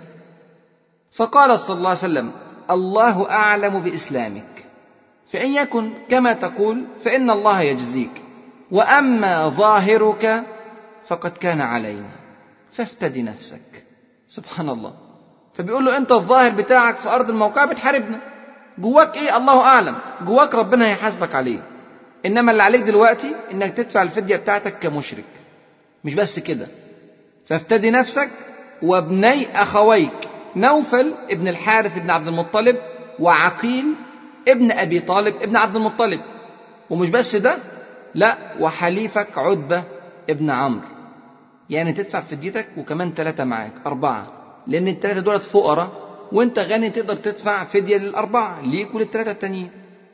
فقال صلى الله عليه وسلم الله أعلم بإسلامك فإن يكن كما تقول فإن الله يجزيك وأما ظاهرك فقد كان علينا فافتدي نفسك سبحان الله فبيقول له أنت الظاهر بتاعك في أرض الموقع بتحاربنا جواك إيه الله أعلم جواك ربنا هيحاسبك عليه إنما اللي عليك دلوقتي إنك تدفع الفدية بتاعتك كمشرك مش بس كده فافتدي نفسك وابني أخويك نوفل ابن الحارث ابن عبد المطلب وعقيل ابن أبي طالب ابن عبد المطلب ومش بس ده لا وحليفك عتبة ابن عمرو يعني تدفع فديتك وكمان ثلاثة معاك أربعة لأن الثلاثة دولت فقراء وأنت غني تقدر تدفع فدية للأربعة ليك وللثلاثة التانيين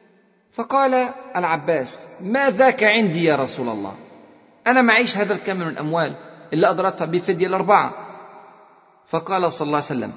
فقال العباس ما ذاك عندي يا رسول الله أنا معيش هذا الكم من الأموال اللي أقدر أدفع به فدية الأربعة فقال صلى الله عليه وسلم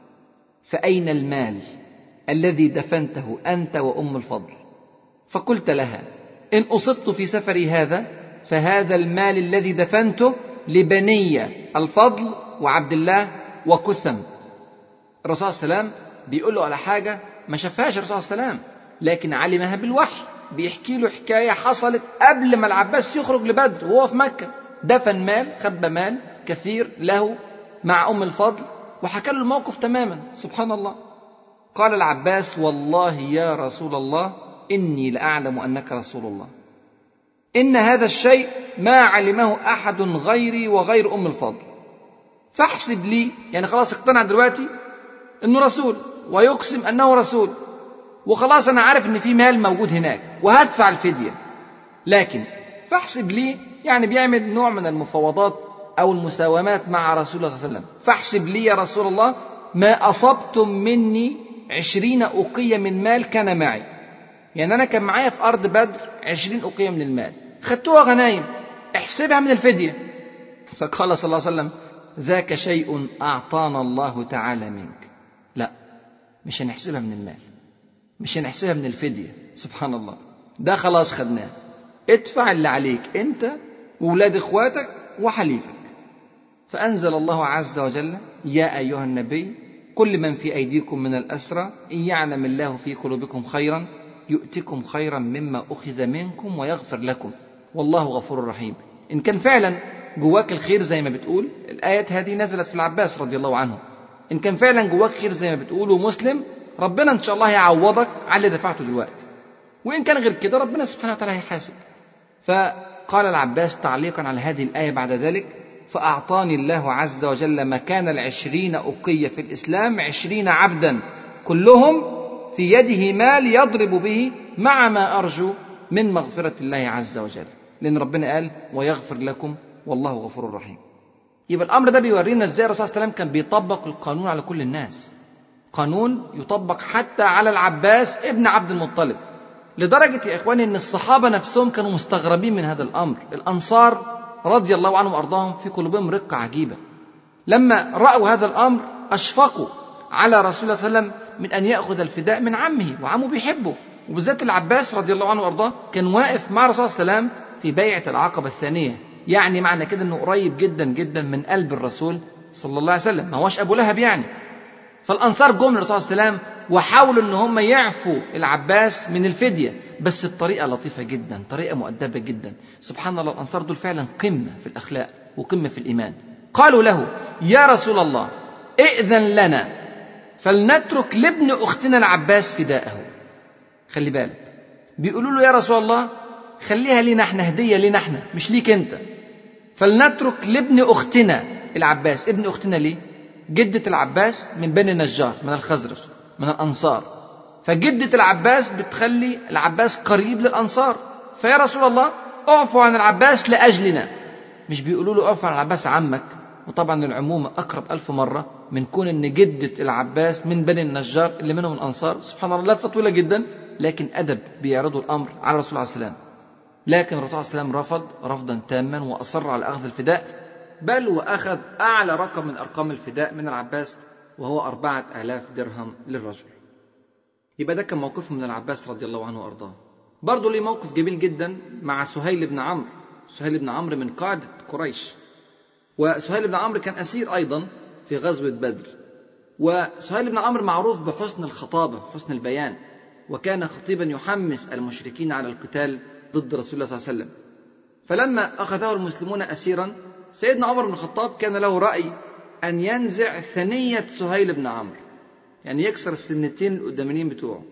فأين المال الذي دفنته أنت وأم الفضل فقلت لها إن أصبت في سفري هذا فهذا المال الذي دفنته لبني الفضل وعبد الله وكثم الرسول صلى الله عليه وسلم بيقول له على حاجة ما شافهاش الرسول صلى الله عليه وسلم لكن علمها بالوحي بيحكي له حكاية حصلت قبل ما العباس يخرج لبدر وهو في مكة دفن مال خبى مال كثير له مع أم الفضل وحكى له الموقف تماما سبحان الله قال العباس والله يا رسول الله إني لأعلم أنك رسول الله إن هذا الشيء ما علمه أحد غيري وغير أم الفضل فاحسب لي يعني خلاص اقتنع دلوقتي أنه رسول ويقسم أنه رسول وخلاص أنا عارف أن في مال موجود هناك وهدفع الفدية لكن فاحسب لي يعني بيعمل نوع من المفاوضات أو المساومات مع رسول الله صلى الله عليه وسلم فاحسب لي يا رسول الله ما أصبتم مني عشرين أقية من مال كان معي يعني أنا كان معايا في أرض بدر عشرين أقية من المال خدتوها غنايم احسبها من الفدية فقال صلى الله عليه وسلم ذاك شيء أعطانا الله تعالى منك لا مش هنحسبها من المال مش هنحسبها من الفدية سبحان الله ده خلاص خدناه ادفع اللي عليك انت وولاد اخواتك وحليفك فأنزل الله عز وجل يا أيها النبي كل من في أيديكم من الأسرى إن يعلم الله في قلوبكم خيرا يؤتكم خيرا مما أخذ منكم ويغفر لكم والله غفور رحيم إن كان فعلا جواك الخير زي ما بتقول الآيات هذه نزلت في العباس رضي الله عنه إن كان فعلا جواك خير زي ما بتقول ومسلم ربنا إن شاء الله يعوضك على اللي دفعته دلوقتي وإن كان غير كده ربنا سبحانه وتعالى هيحاسب فقال العباس تعليقا على هذه الآية بعد ذلك فأعطاني الله عز وجل مكان العشرين أقية في الإسلام عشرين عبدا كلهم في يده مال يضرب به مع ما أرجو من مغفرة الله عز وجل لأن ربنا قال ويغفر لكم والله غفور رحيم يبقى الأمر ده بيورينا إزاي الرسول صلى الله عليه وسلم كان بيطبق القانون على كل الناس قانون يطبق حتى على العباس ابن عبد المطلب لدرجة يا إخواني أن الصحابة نفسهم كانوا مستغربين من هذا الأمر الأنصار رضي الله عنهم وأرضاهم في قلوبهم رقة عجيبة لما رأوا هذا الأمر أشفقوا على رسول الله صلى الله عليه وسلم من أن يأخذ الفداء من عمه وعمه بيحبه وبالذات العباس رضي الله عنه وأرضاه كان واقف مع الرسول صلى الله عليه وسلم في بيعة العقبة الثانية يعني معنى كده انه قريب جدا جدا من قلب الرسول صلى الله عليه وسلم ما هوش ابو لهب يعني فالانصار جم للرسول صلى الله عليه وسلم وحاولوا ان هم يعفوا العباس من الفديه بس بطريقه لطيفه جدا طريقه مؤدبه جدا سبحان الله الانصار دول فعلا قمه في الاخلاق وقمه في الايمان قالوا له يا رسول الله ائذن لنا فلنترك لابن اختنا العباس فداءه خلي بالك بيقولوا له يا رسول الله خليها لينا احنا هديه لينا احنا مش ليك انت فلنترك لابن اختنا العباس ابن اختنا ليه جدة العباس من بني النجار من الخزرج من الانصار فجدة العباس بتخلي العباس قريب للانصار فيا رسول الله اعفوا عن العباس لاجلنا مش بيقولوا له اعفوا عن العباس عمك وطبعا العمومة أقرب ألف مرة من كون إن جدة العباس من بني النجار اللي منهم الأنصار سبحان الله لفة طويلة جدا لكن أدب بيعرضوا الأمر على الرسول عليه السلام لكن الرسول عليه السلام رفض رفضا تاما وأصر على أخذ الفداء بل وأخذ أعلى رقم من أرقام الفداء من العباس وهو أربعة آلاف درهم للرجل يبقى ده كان موقفه من العباس رضي الله عنه وأرضاه برضه ليه موقف جميل جدا مع سهيل بن عمرو سهيل بن عمرو من قادة قريش وسهيل بن عمرو كان أسير أيضا في غزوة بدر وسهيل بن عمرو معروف بحسن الخطابة حسن البيان وكان خطيبا يحمس المشركين على القتال ضد رسول الله صلى الله عليه وسلم فلما أخذه المسلمون أسيرا سيدنا عمر بن الخطاب كان له رأي أن ينزع ثنية سهيل بن عمرو يعني يكسر السنتين القدامين بتوعه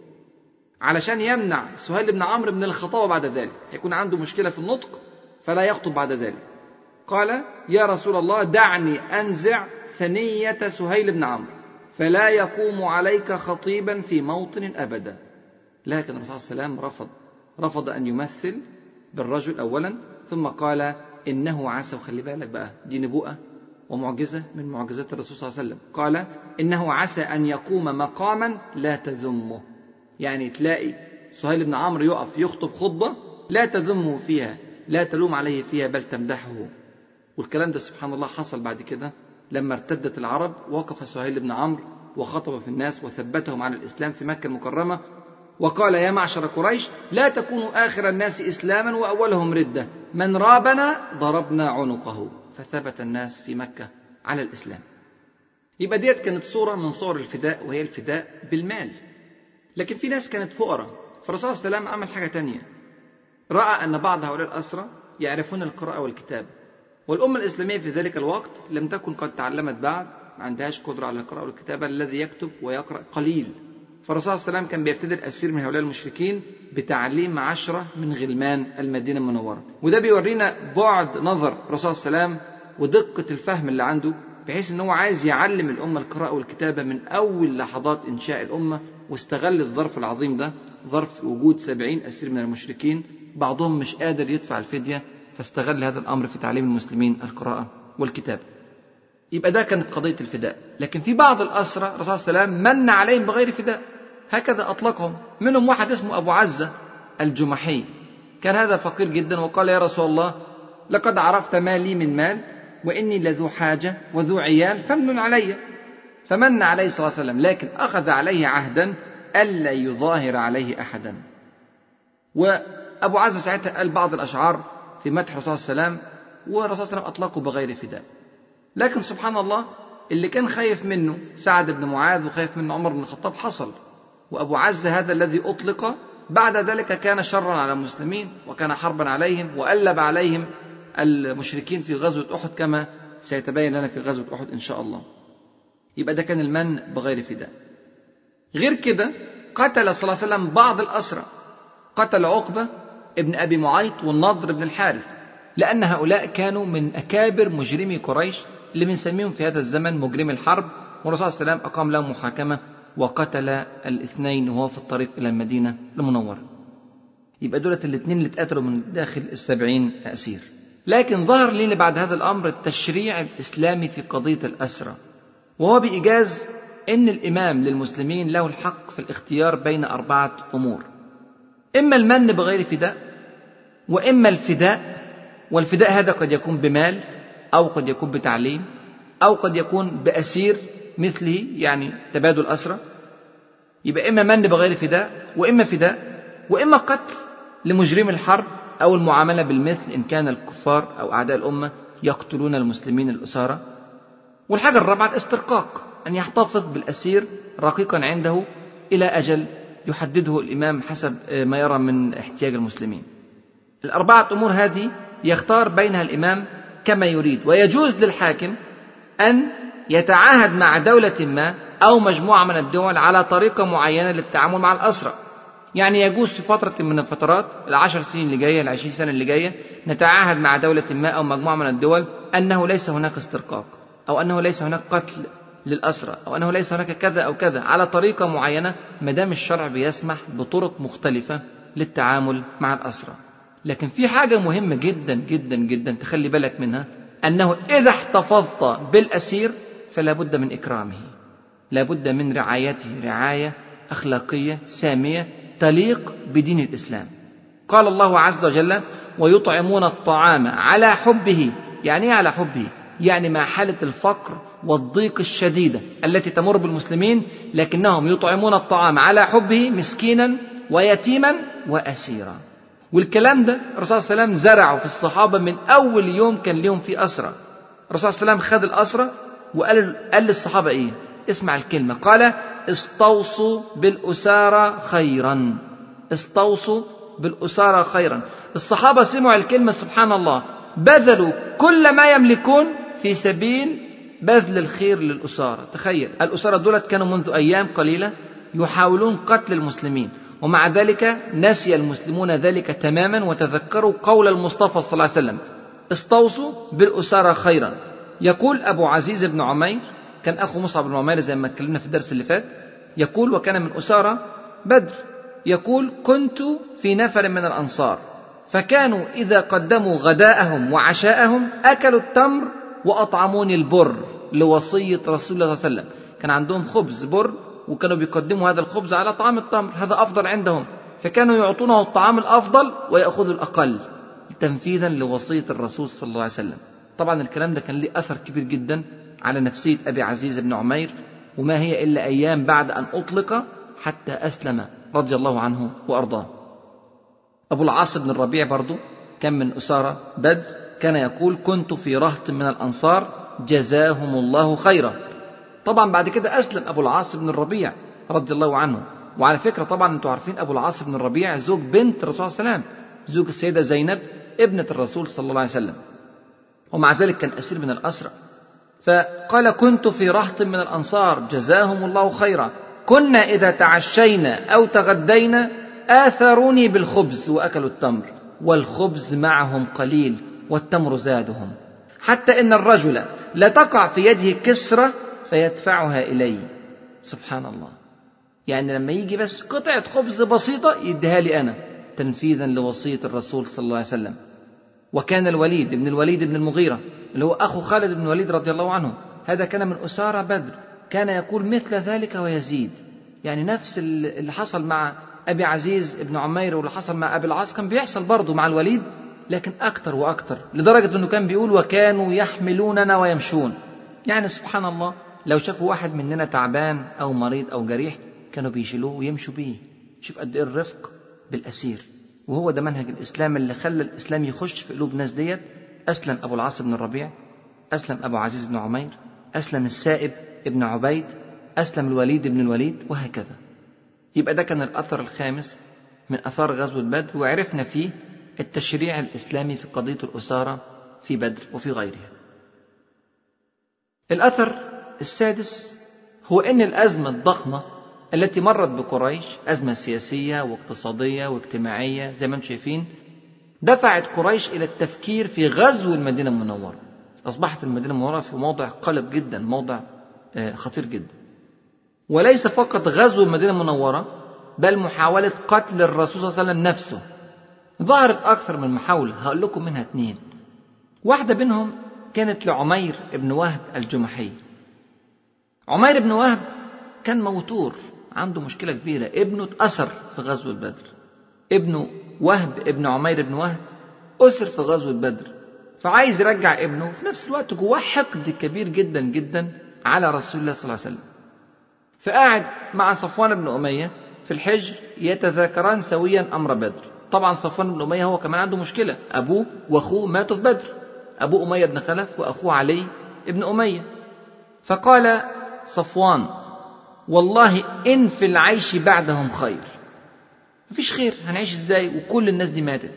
علشان يمنع سهيل بن عمرو من الخطابة بعد ذلك يكون عنده مشكلة في النطق فلا يخطب بعد ذلك قال يا رسول الله دعني أنزع ثنية سهيل بن عمرو فلا يقوم عليك خطيبا في موطن أبدا لكن الرسول صلى الله عليه وسلم رفض رفض أن يمثل بالرجل أولا ثم قال إنه عسى وخلي بالك بقى دي نبوءة ومعجزة من معجزات الرسول صلى الله عليه وسلم قال إنه عسى أن يقوم مقاما لا تذمه يعني تلاقي سهيل بن عمرو يقف يخطب خطبة لا تذمه فيها لا تلوم عليه فيها بل تمدحه والكلام ده سبحان الله حصل بعد كده لما ارتدت العرب وقف سهيل بن عمرو وخطب في الناس وثبتهم على الإسلام في مكة المكرمة وقال يا معشر قريش لا تكونوا آخر الناس إسلاما وأولهم ردة من رابنا ضربنا عنقه فثبت الناس في مكة على الإسلام يبقى ديت كانت صورة من صور الفداء وهي الفداء بالمال لكن في ناس كانت فقراء فالرسول صلى الله عليه وسلم عمل حاجة تانية رأى أن بعض هؤلاء الأسرى يعرفون القراءة والكتابة والأمة الإسلامية في ذلك الوقت لم تكن قد تعلمت بعد ما عندهاش قدرة على القراءة والكتابة الذي يكتب ويقرأ قليل فالرسول صلى الله عليه وسلم كان بيبتدي الأسير من هؤلاء المشركين بتعليم عشرة من غلمان المدينة المنورة وده بيورينا بعد نظر الرسول صلى الله عليه وسلم ودقة الفهم اللي عنده بحيث ان هو عايز يعلم الأمة القراءة والكتابة من أول لحظات إنشاء الأمة واستغل الظرف العظيم ده ظرف وجود سبعين أسير من المشركين بعضهم مش قادر يدفع الفدية فاستغل هذا الأمر في تعليم المسلمين القراءة والكتابة يبقى ده كانت قضية الفداء لكن في بعض الأسرى الرسول صلى الله عليه وسلم من عليهم بغير فداء هكذا أطلقهم منهم واحد اسمه أبو عزة الجمحي كان هذا فقير جدا وقال يا رسول الله لقد عرفت ما لي من مال وإني لذو حاجة وذو عيال فمن علي فمن عليه صلى الله عليه وسلم لكن أخذ عليه عهدا ألا يظاهر عليه أحدا وأبو عزة ساعتها قال بعض الأشعار في مدح الرسول صلى الله عليه وسلم والرسول صلى الله عليه وسلم أطلقه بغير فداء لكن سبحان الله اللي كان خايف منه سعد بن معاذ وخايف منه عمر بن الخطاب حصل وأبو عزة هذا الذي أطلق بعد ذلك كان شرا على المسلمين وكان حربا عليهم وألب عليهم المشركين في غزوة أحد كما سيتبين لنا في غزوة أحد إن شاء الله يبقى ده كان المن بغير فداء غير كده قتل صلى الله عليه وسلم بعض الأسرى قتل عقبة ابن أبي معيط والنضر بن الحارث لأن هؤلاء كانوا من أكابر مجرمي قريش اللي بنسميهم في هذا الزمن مجرمي الحرب والرسول صلى الله عليه وسلم أقام لهم محاكمة وقتل الاثنين وهو في الطريق إلى المدينة المنورة يبقى دولة الاثنين اللي اتقتلوا من داخل السبعين أسير لكن ظهر لنا بعد هذا الأمر التشريع الإسلامي في قضية الأسرة وهو بإيجاز أن الإمام للمسلمين له الحق في الاختيار بين أربعة أمور إما المن بغير فداء وإما الفداء والفداء هذا قد يكون بمال أو قد يكون بتعليم أو قد يكون بأسير مثله يعني تبادل أسرة يبقى إما من بغير فداء وإما فداء وإما قتل لمجرم الحرب أو المعاملة بالمثل إن كان الكفار أو أعداء الأمة يقتلون المسلمين الأسارة والحاجة الرابعة الاسترقاق أن يحتفظ بالأسير رقيقا عنده إلى أجل يحدده الإمام حسب ما يرى من احتياج المسلمين الأربعة أمور هذه يختار بينها الإمام كما يريد ويجوز للحاكم أن يتعاهد مع دولة ما أو مجموعة من الدول على طريقة معينة للتعامل مع الأسرى يعني يجوز في فترة من الفترات العشر سنين اللي جاية العشرين سنة اللي جاية نتعاهد مع دولة ما أو مجموعة من الدول أنه ليس هناك استرقاق أو أنه ليس هناك قتل للأسرى أو أنه ليس هناك كذا أو كذا على طريقة معينة ما دام الشرع بيسمح بطرق مختلفة للتعامل مع الأسرى لكن في حاجة مهمة جدا جدا جدا تخلي بالك منها أنه إذا احتفظت بالأسير فلا بد من إكرامه لا بد من رعايته رعاية أخلاقية سامية تليق بدين الإسلام قال الله عز وجل ويطعمون الطعام على حبه يعني ايه على حبه يعني مع حالة الفقر والضيق الشديدة التي تمر بالمسلمين لكنهم يطعمون الطعام على حبه مسكينا ويتيما وأسيرا والكلام ده الرسول صلى الله عليه وسلم زرعه في الصحابة من أول يوم كان لهم في أسرة الرسول صلى الله عليه وسلم خد الأسرة وقال قال للصحابة إيه اسمع الكلمة قال استوصوا بالأسارى خيرا استوصوا بالأسارى خيرا الصحابة سمعوا الكلمة سبحان الله بذلوا كل ما يملكون في سبيل بذل الخير للأسارة تخيل الأسارة دولت كانوا منذ أيام قليلة يحاولون قتل المسلمين ومع ذلك نسي المسلمون ذلك تماما وتذكروا قول المصطفى صلى الله عليه وسلم استوصوا بالأسارة خيرا يقول أبو عزيز بن عمير كان أخو مصعب بن عمير زي ما اتكلمنا في الدرس اللي فات يقول وكان من أسارة بدر يقول كنت في نفر من الأنصار فكانوا إذا قدموا غداءهم وعشاءهم أكلوا التمر وأطعموني البر لوصية رسول الله صلى الله عليه وسلم كان عندهم خبز بر وكانوا بيقدموا هذا الخبز على طعام التمر هذا أفضل عندهم فكانوا يعطونه الطعام الأفضل ويأخذوا الأقل تنفيذا لوصية الرسول صلى الله عليه وسلم طبعا الكلام ده كان له أثر كبير جدا على نفسية أبي عزيز بن عمير وما هي إلا أيام بعد أن أطلق حتى أسلم رضي الله عنه وأرضاه أبو العاص بن الربيع برضو كان من أسارة بدر كان يقول كنت في رهط من الأنصار جزاهم الله خيرا طبعا بعد كده أسلم أبو العاص بن الربيع رضي الله عنه وعلى فكرة طبعا أنتم عارفين أبو العاص بن الربيع زوج بنت الرسول صلى الله عليه وسلم زوج السيدة زينب ابنة الرسول صلى الله عليه وسلم ومع ذلك كان أسير من الأسرى فقال كنت في رهط من الأنصار جزاهم الله خيرا كنا إذا تعشينا أو تغدينا آثروني بالخبز وأكلوا التمر والخبز معهم قليل والتمر زادهم حتى إن الرجل لتقع في يده كسرة فيدفعها إلي سبحان الله يعني لما يجي بس قطعة خبز بسيطة يديها لي أنا تنفيذا لوصية الرسول صلى الله عليه وسلم وكان الوليد بن الوليد بن المغيرة اللي هو أخو خالد بن الوليد رضي الله عنه هذا كان من أسارة بدر كان يقول مثل ذلك ويزيد يعني نفس اللي حصل مع أبي عزيز بن عمير واللي حصل مع أبي العاص كان بيحصل برضه مع الوليد لكن أكتر وأكتر لدرجة أنه كان بيقول وكانوا يحملوننا ويمشون يعني سبحان الله لو شافوا واحد مننا تعبان أو مريض أو جريح كانوا بيشيلوه ويمشوا بيه شوف قد إيه الرفق بالأسير وهو ده منهج الإسلام اللي خلى الإسلام يخش في قلوب ناس ديت أسلم أبو العاص بن الربيع أسلم أبو عزيز بن عمير أسلم السائب ابن عبيد أسلم الوليد بن الوليد وهكذا يبقى ده كان الأثر الخامس من أثار غزوة بدر وعرفنا فيه التشريع الإسلامي في قضية الأسارة في بدر وفي غيرها الأثر السادس هو أن الأزمة الضخمة التي مرت بقريش أزمة سياسية واقتصادية واجتماعية زي ما انتم شايفين دفعت قريش إلى التفكير في غزو المدينة المنورة أصبحت المدينة المنورة في موضع قلب جدا موضع خطير جدا وليس فقط غزو المدينة المنورة بل محاولة قتل الرسول صلى الله عليه وسلم نفسه ظهرت أكثر من محاولة هقول لكم منها اثنين واحدة منهم كانت لعمير بن وهب الجمحي عمير بن وهب كان موتور عنده مشكلة كبيرة ابنه اتأثر في غزوة بدر ابنه وهب ابن عمير بن وهب أسر في غزوة بدر فعايز يرجع ابنه في نفس الوقت جواه حقد كبير جدا جدا على رسول الله صلى الله عليه وسلم فقعد مع صفوان بن أمية في الحجر يتذاكران سويا أمر بدر طبعا صفوان بن أمية هو كمان عنده مشكلة أبوه وأخوه ماتوا في بدر أبوه أمية بن خلف وأخوه علي بن أمية فقال صفوان والله إن في العيش بعدهم خير مفيش خير هنعيش ازاي وكل الناس دي ماتت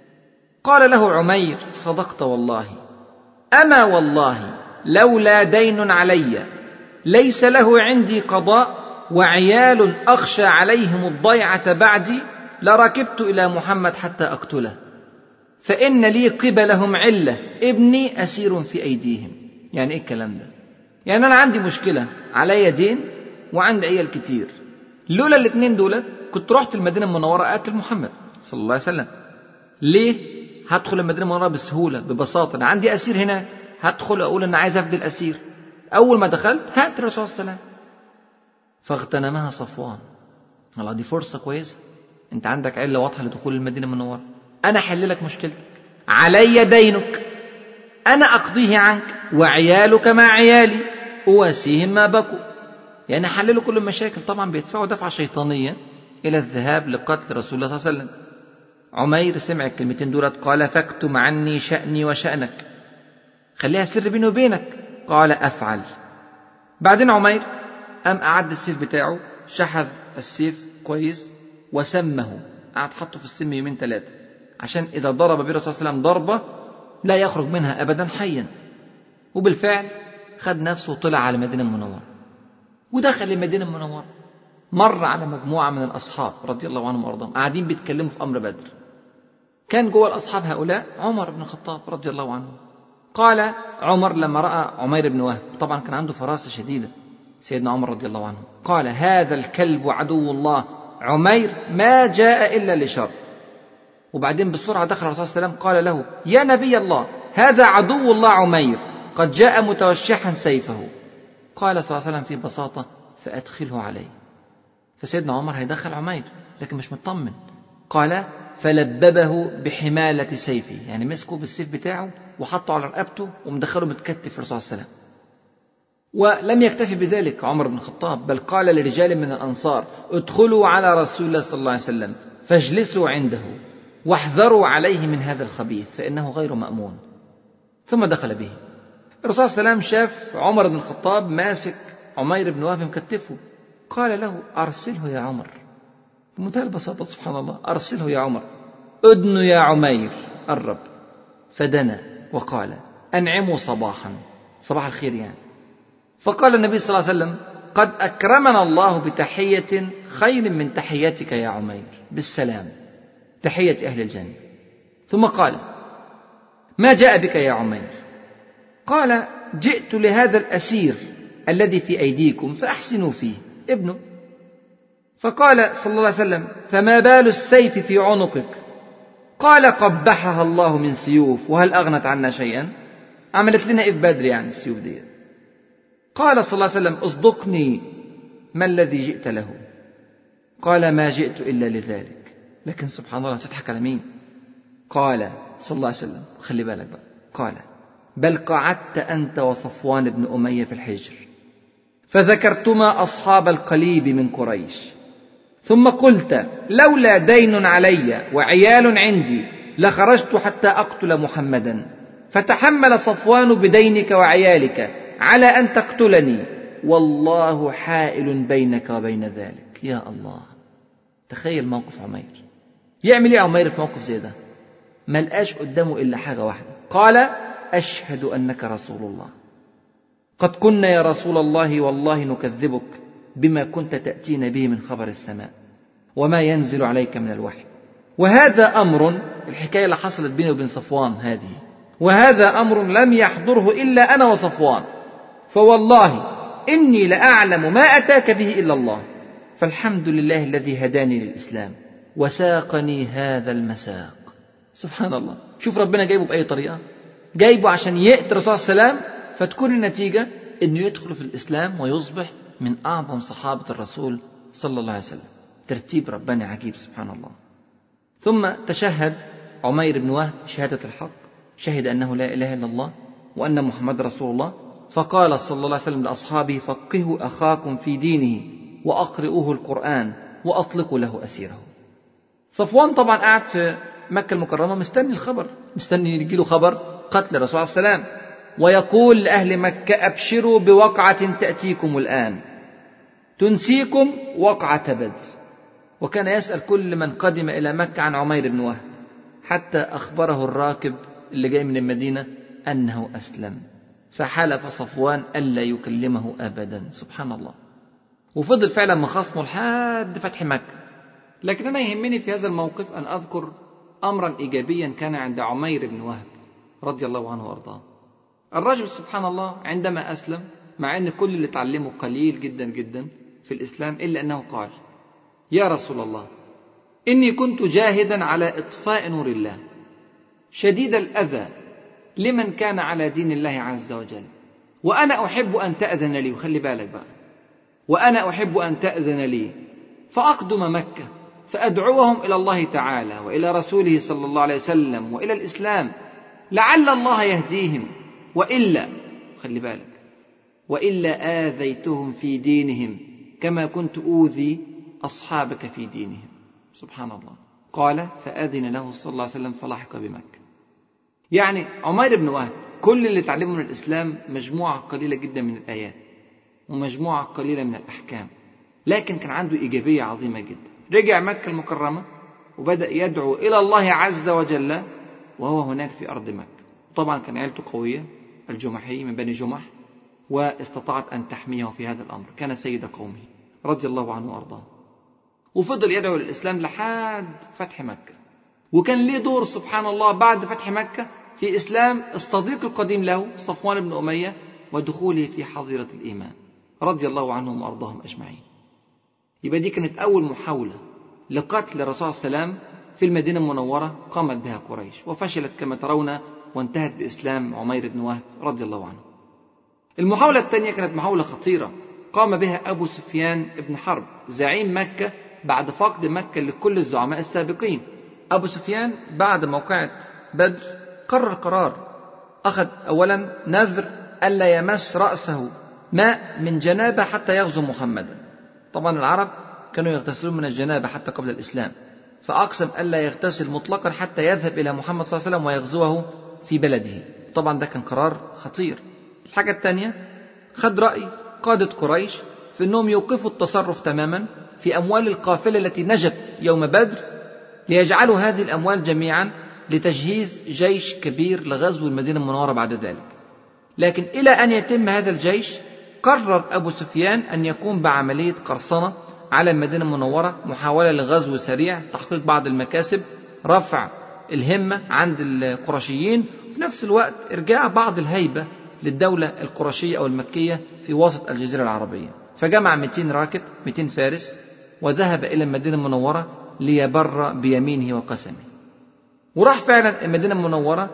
قال له عمير صدقت والله أما والله لولا دين علي ليس له عندي قضاء وعيال أخشى عليهم الضيعة بعدي لركبت إلى محمد حتى أقتله فإن لي قبلهم علة ابني أسير في أيديهم يعني إيه الكلام ده يعني أنا عندي مشكلة عليا دين وعندي عيال كتير لولا الاثنين دول كنت رحت المدينة المنورة أقتل محمد صلى الله عليه وسلم ليه هدخل المدينة المنورة بسهولة ببساطة أنا عندي أسير هنا هدخل أقول أنا عايز أفدي الأسير أول ما دخلت هات الرسول صلى الله عليه وسلم فاغتنمها صفوان الله دي فرصة كويسة أنت عندك علة واضحة لدخول المدينة المنورة أنا أحل لك مشكلتك علي دينك أنا أقضيه عنك وعيالك مع عيالي أواسيهم ما بكوا يعني حللوا كل المشاكل طبعا بيدفعوا دفعة شيطانية إلى الذهاب لقتل رسول الله صلى الله عليه وسلم عمير سمع الكلمتين دولت قال فاكتم عني شأني وشأنك خليها سر بيني وبينك قال أفعل بعدين عمير قام أعد السيف بتاعه شحذ السيف كويس وسمه قعد حطه في السم يومين ثلاثة عشان إذا ضرب به الرسول صلى الله عليه وسلم ضربة لا يخرج منها أبدا حيا وبالفعل خد نفسه وطلع على المدينة المنورة ودخل المدينة المنورة مر على مجموعة من الأصحاب رضي الله عنهم وأرضاهم قاعدين بيتكلموا في أمر بدر كان جوه الأصحاب هؤلاء عمر بن الخطاب رضي الله عنه قال عمر لما رأى عمير بن وهب طبعا كان عنده فراسة شديدة سيدنا عمر رضي الله عنه قال هذا الكلب عدو الله عمير ما جاء إلا لشر وبعدين بسرعة دخل الرسول صلى الله عليه وسلم قال له يا نبي الله هذا عدو الله عمير قد جاء متوشحا سيفه قال صلى الله عليه وسلم في بساطة فأدخله عليه فسيدنا عمر هيدخل عمير لكن مش مطمن قال فلببه بحمالة سيفه يعني مسكه بالسيف بتاعه وحطه على رقبته ومدخله متكتف في الرسول صلى الله عليه وسلم ولم يكتفي بذلك عمر بن الخطاب بل قال لرجال من الأنصار ادخلوا على رسول الله صلى الله عليه وسلم فاجلسوا عنده واحذروا عليه من هذا الخبيث فإنه غير مأمون ثم دخل به الرسول صلى الله عليه وسلم شاف عمر بن الخطاب ماسك عمير بن وهب مكتفه قال له أرسله يا عمر بمنتهى البساطة سبحان الله أرسله يا عمر أدن يا عمير قرب فدنا وقال أنعموا صباحا صباح الخير يعني فقال النبي صلى الله عليه وسلم قد أكرمنا الله بتحية خير من تحياتك يا عمير بالسلام تحية أهل الجنة ثم قال ما جاء بك يا عمير قال جئت لهذا الأسير الذي في أيديكم فأحسنوا فيه ابنه فقال صلى الله عليه وسلم فما بال السيف في عنقك قال قبحها الله من سيوف وهل أغنت عنا شيئا عملت لنا إيه في بدر يعني السيوف دي قال صلى الله عليه وسلم اصدقني ما الذي جئت له قال ما جئت إلا لذلك لكن سبحان الله تضحك على مين قال صلى الله عليه وسلم خلي بالك بقى قال بل قعدت أنت وصفوان بن أمية في الحجر فذكرتما أصحاب القليب من قريش ثم قلت لولا دين علي وعيال عندي لخرجت حتى أقتل محمدا فتحمل صفوان بدينك وعيالك على أن تقتلني والله حائل بينك وبين ذلك يا الله تخيل موقف عمير يعمل ايه عمير في موقف زي ده ما لقاش قدامه إلا حاجة واحدة قال أشهد أنك رسول الله قد كنا يا رسول الله والله نكذبك بما كنت تأتينا به من خبر السماء وما ينزل عليك من الوحي وهذا أمر الحكاية اللي حصلت بيني وبين صفوان هذه وهذا أمر لم يحضره إلا أنا وصفوان فوالله إني لأعلم ما أتاك به إلا الله فالحمد لله الذي هداني للإسلام وساقني هذا المساق سبحان الله شوف ربنا جايبه بأي طريقة جايبه عشان يأتي الرسول صلى الله عليه وسلم فتكون النتيجة أنه يدخل في الإسلام ويصبح من أعظم صحابة الرسول صلى الله عليه وسلم ترتيب رباني عجيب سبحان الله ثم تشهد عمير بن وهب شهادة الحق شهد أنه لا إله إلا الله وأن محمد رسول الله فقال صلى الله عليه وسلم لأصحابه فقهوا أخاكم في دينه وأقرئوه القرآن وأطلقوا له أسيره صفوان طبعا قاعد في مكة المكرمة مستني الخبر مستني يجي له خبر قتل الرسول عليه السلام ويقول لأهل مكة أبشروا بوقعة تأتيكم الآن تنسيكم وقعة بدر وكان يسأل كل من قدم إلى مكة عن عمير بن وهب حتى أخبره الراكب اللي جاي من المدينة أنه أسلم فحلف صفوان ألا يكلمه أبدا سبحان الله وفضل فعلا مخاصمه لحد فتح مكة لكن أنا يهمني في هذا الموقف أن أذكر أمرا إيجابيا كان عند عمير بن وهب رضي الله عنه وأرضاه الرجل سبحان الله عندما أسلم مع أن كل اللي تعلمه قليل جدا جدا في الإسلام إلا أنه قال يا رسول الله إني كنت جاهدا على إطفاء نور الله شديد الأذى لمن كان على دين الله عز وجل وأنا أحب أن تأذن لي وخلي بالك بقى وأنا أحب أن تأذن لي فأقدم مكة فأدعوهم إلى الله تعالى وإلى رسوله صلى الله عليه وسلم وإلى الإسلام لعل الله يهديهم وإلا خلي بالك وإلا آذيتهم في دينهم كما كنت أوذي أصحابك في دينهم سبحان الله قال فأذن له صلى الله عليه وسلم فلاحق بمكة يعني عمير بن وهب كل اللي تعلمه من الإسلام مجموعة قليلة جدا من الآيات ومجموعة قليلة من الأحكام لكن كان عنده إيجابية عظيمة جدا رجع مكة المكرمة وبدأ يدعو إلى الله عز وجل وهو هناك في أرض مكة طبعا كان عيلته قوية الجمحي من بني جمح واستطاعت أن تحميه في هذا الأمر كان سيد قومه رضي الله عنه وأرضاه وفضل يدعو للإسلام لحد فتح مكة وكان ليه دور سبحان الله بعد فتح مكة في إسلام الصديق القديم له صفوان بن أمية ودخوله في حظيرة الإيمان رضي الله عنهم وأرضاهم أجمعين يبقى دي كانت أول محاولة لقتل الرسول صلى الله عليه وسلم في المدينة المنورة قامت بها قريش وفشلت كما ترون وانتهت بإسلام عمير بن وهب رضي الله عنه المحاولة الثانية كانت محاولة خطيرة قام بها أبو سفيان بن حرب زعيم مكة بعد فقد مكة لكل الزعماء السابقين أبو سفيان بعد موقعة بدر قرر قرار أخذ أولا نذر ألا يمس رأسه ماء من جنابة حتى يغزو محمدا طبعا العرب كانوا يغتسلون من الجنابة حتى قبل الإسلام فأقسم ألا يغتسل مطلقا حتى يذهب إلى محمد صلى الله عليه وسلم ويغزوه في بلده طبعا ده كان قرار خطير الحاجة الثانية خد رأي قادة قريش في أنهم يوقفوا التصرف تماما في أموال القافلة التي نجت يوم بدر ليجعلوا هذه الأموال جميعا لتجهيز جيش كبير لغزو المدينة المنورة بعد ذلك لكن إلى أن يتم هذا الجيش قرر أبو سفيان أن يقوم بعملية قرصنة على المدينة المنورة محاولة لغزو سريع تحقيق بعض المكاسب رفع الهمة عند القرشيين في نفس الوقت إرجاع بعض الهيبة للدولة القرشية أو المكية في وسط الجزيرة العربية فجمع 200 راكب 200 فارس وذهب إلى المدينة المنورة ليبر بيمينه وقسمه وراح فعلا المدينة المنورة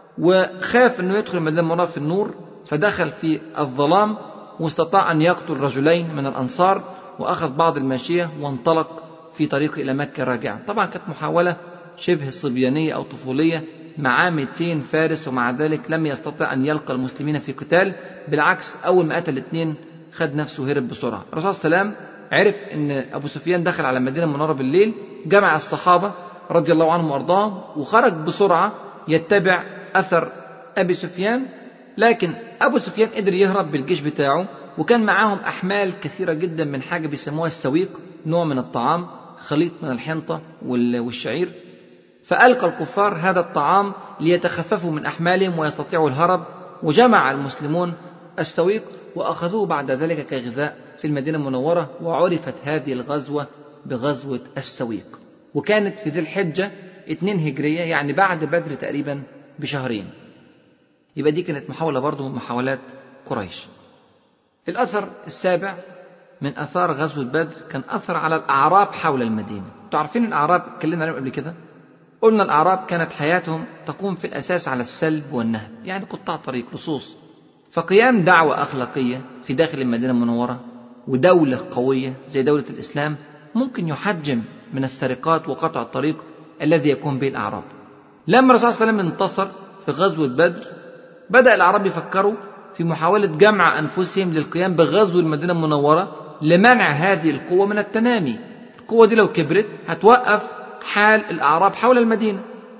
وخاف أنه يدخل المدينة المنورة في النور فدخل في الظلام واستطاع أن يقتل رجلين من الأنصار وأخذ بعض الماشية وانطلق في طريقه إلى مكة راجعا طبعا كانت محاولة شبه صبيانية أو طفولية مع 200 فارس ومع ذلك لم يستطع أن يلقى المسلمين في قتال بالعكس أول ما قتل الاثنين خد نفسه هرب بسرعة الرسول صلى الله عليه وسلم عرف أن أبو سفيان دخل على المدينة المنورة بالليل جمع الصحابة رضي الله عنهم وأرضاهم وخرج بسرعة يتبع أثر أبي سفيان لكن أبو سفيان قدر يهرب بالجيش بتاعه وكان معاهم أحمال كثيرة جدا من حاجة بيسموها السويق نوع من الطعام خليط من الحنطة والشعير فألقى الكفار هذا الطعام ليتخففوا من أحمالهم ويستطيعوا الهرب وجمع المسلمون السويق وأخذوه بعد ذلك كغذاء في المدينة المنورة وعرفت هذه الغزوة بغزوة السويق وكانت في ذي الحجة اتنين هجرية يعني بعد بدر تقريبا بشهرين يبقى دي كانت محاولة برضو من محاولات قريش الأثر السابع من أثار غزوة بدر كان أثر على الأعراب حول المدينة تعرفين الأعراب اتكلمنا عليهم قبل كده قلنا الأعراب كانت حياتهم تقوم في الأساس على السلب والنهب يعني قطاع طريق لصوص فقيام دعوة أخلاقية في داخل المدينة المنورة ودولة قوية زي دولة الإسلام ممكن يحجم من السرقات وقطع الطريق الذي يكون به الأعراب لما الرسول صلى الله عليه وسلم انتصر في غزوة بدر بدأ الأعراب يفكروا في محاولة جمع أنفسهم للقيام بغزو المدينة المنورة لمنع هذه القوة من التنامي القوة دي لو كبرت هتوقف حال الأعراب حول المدينة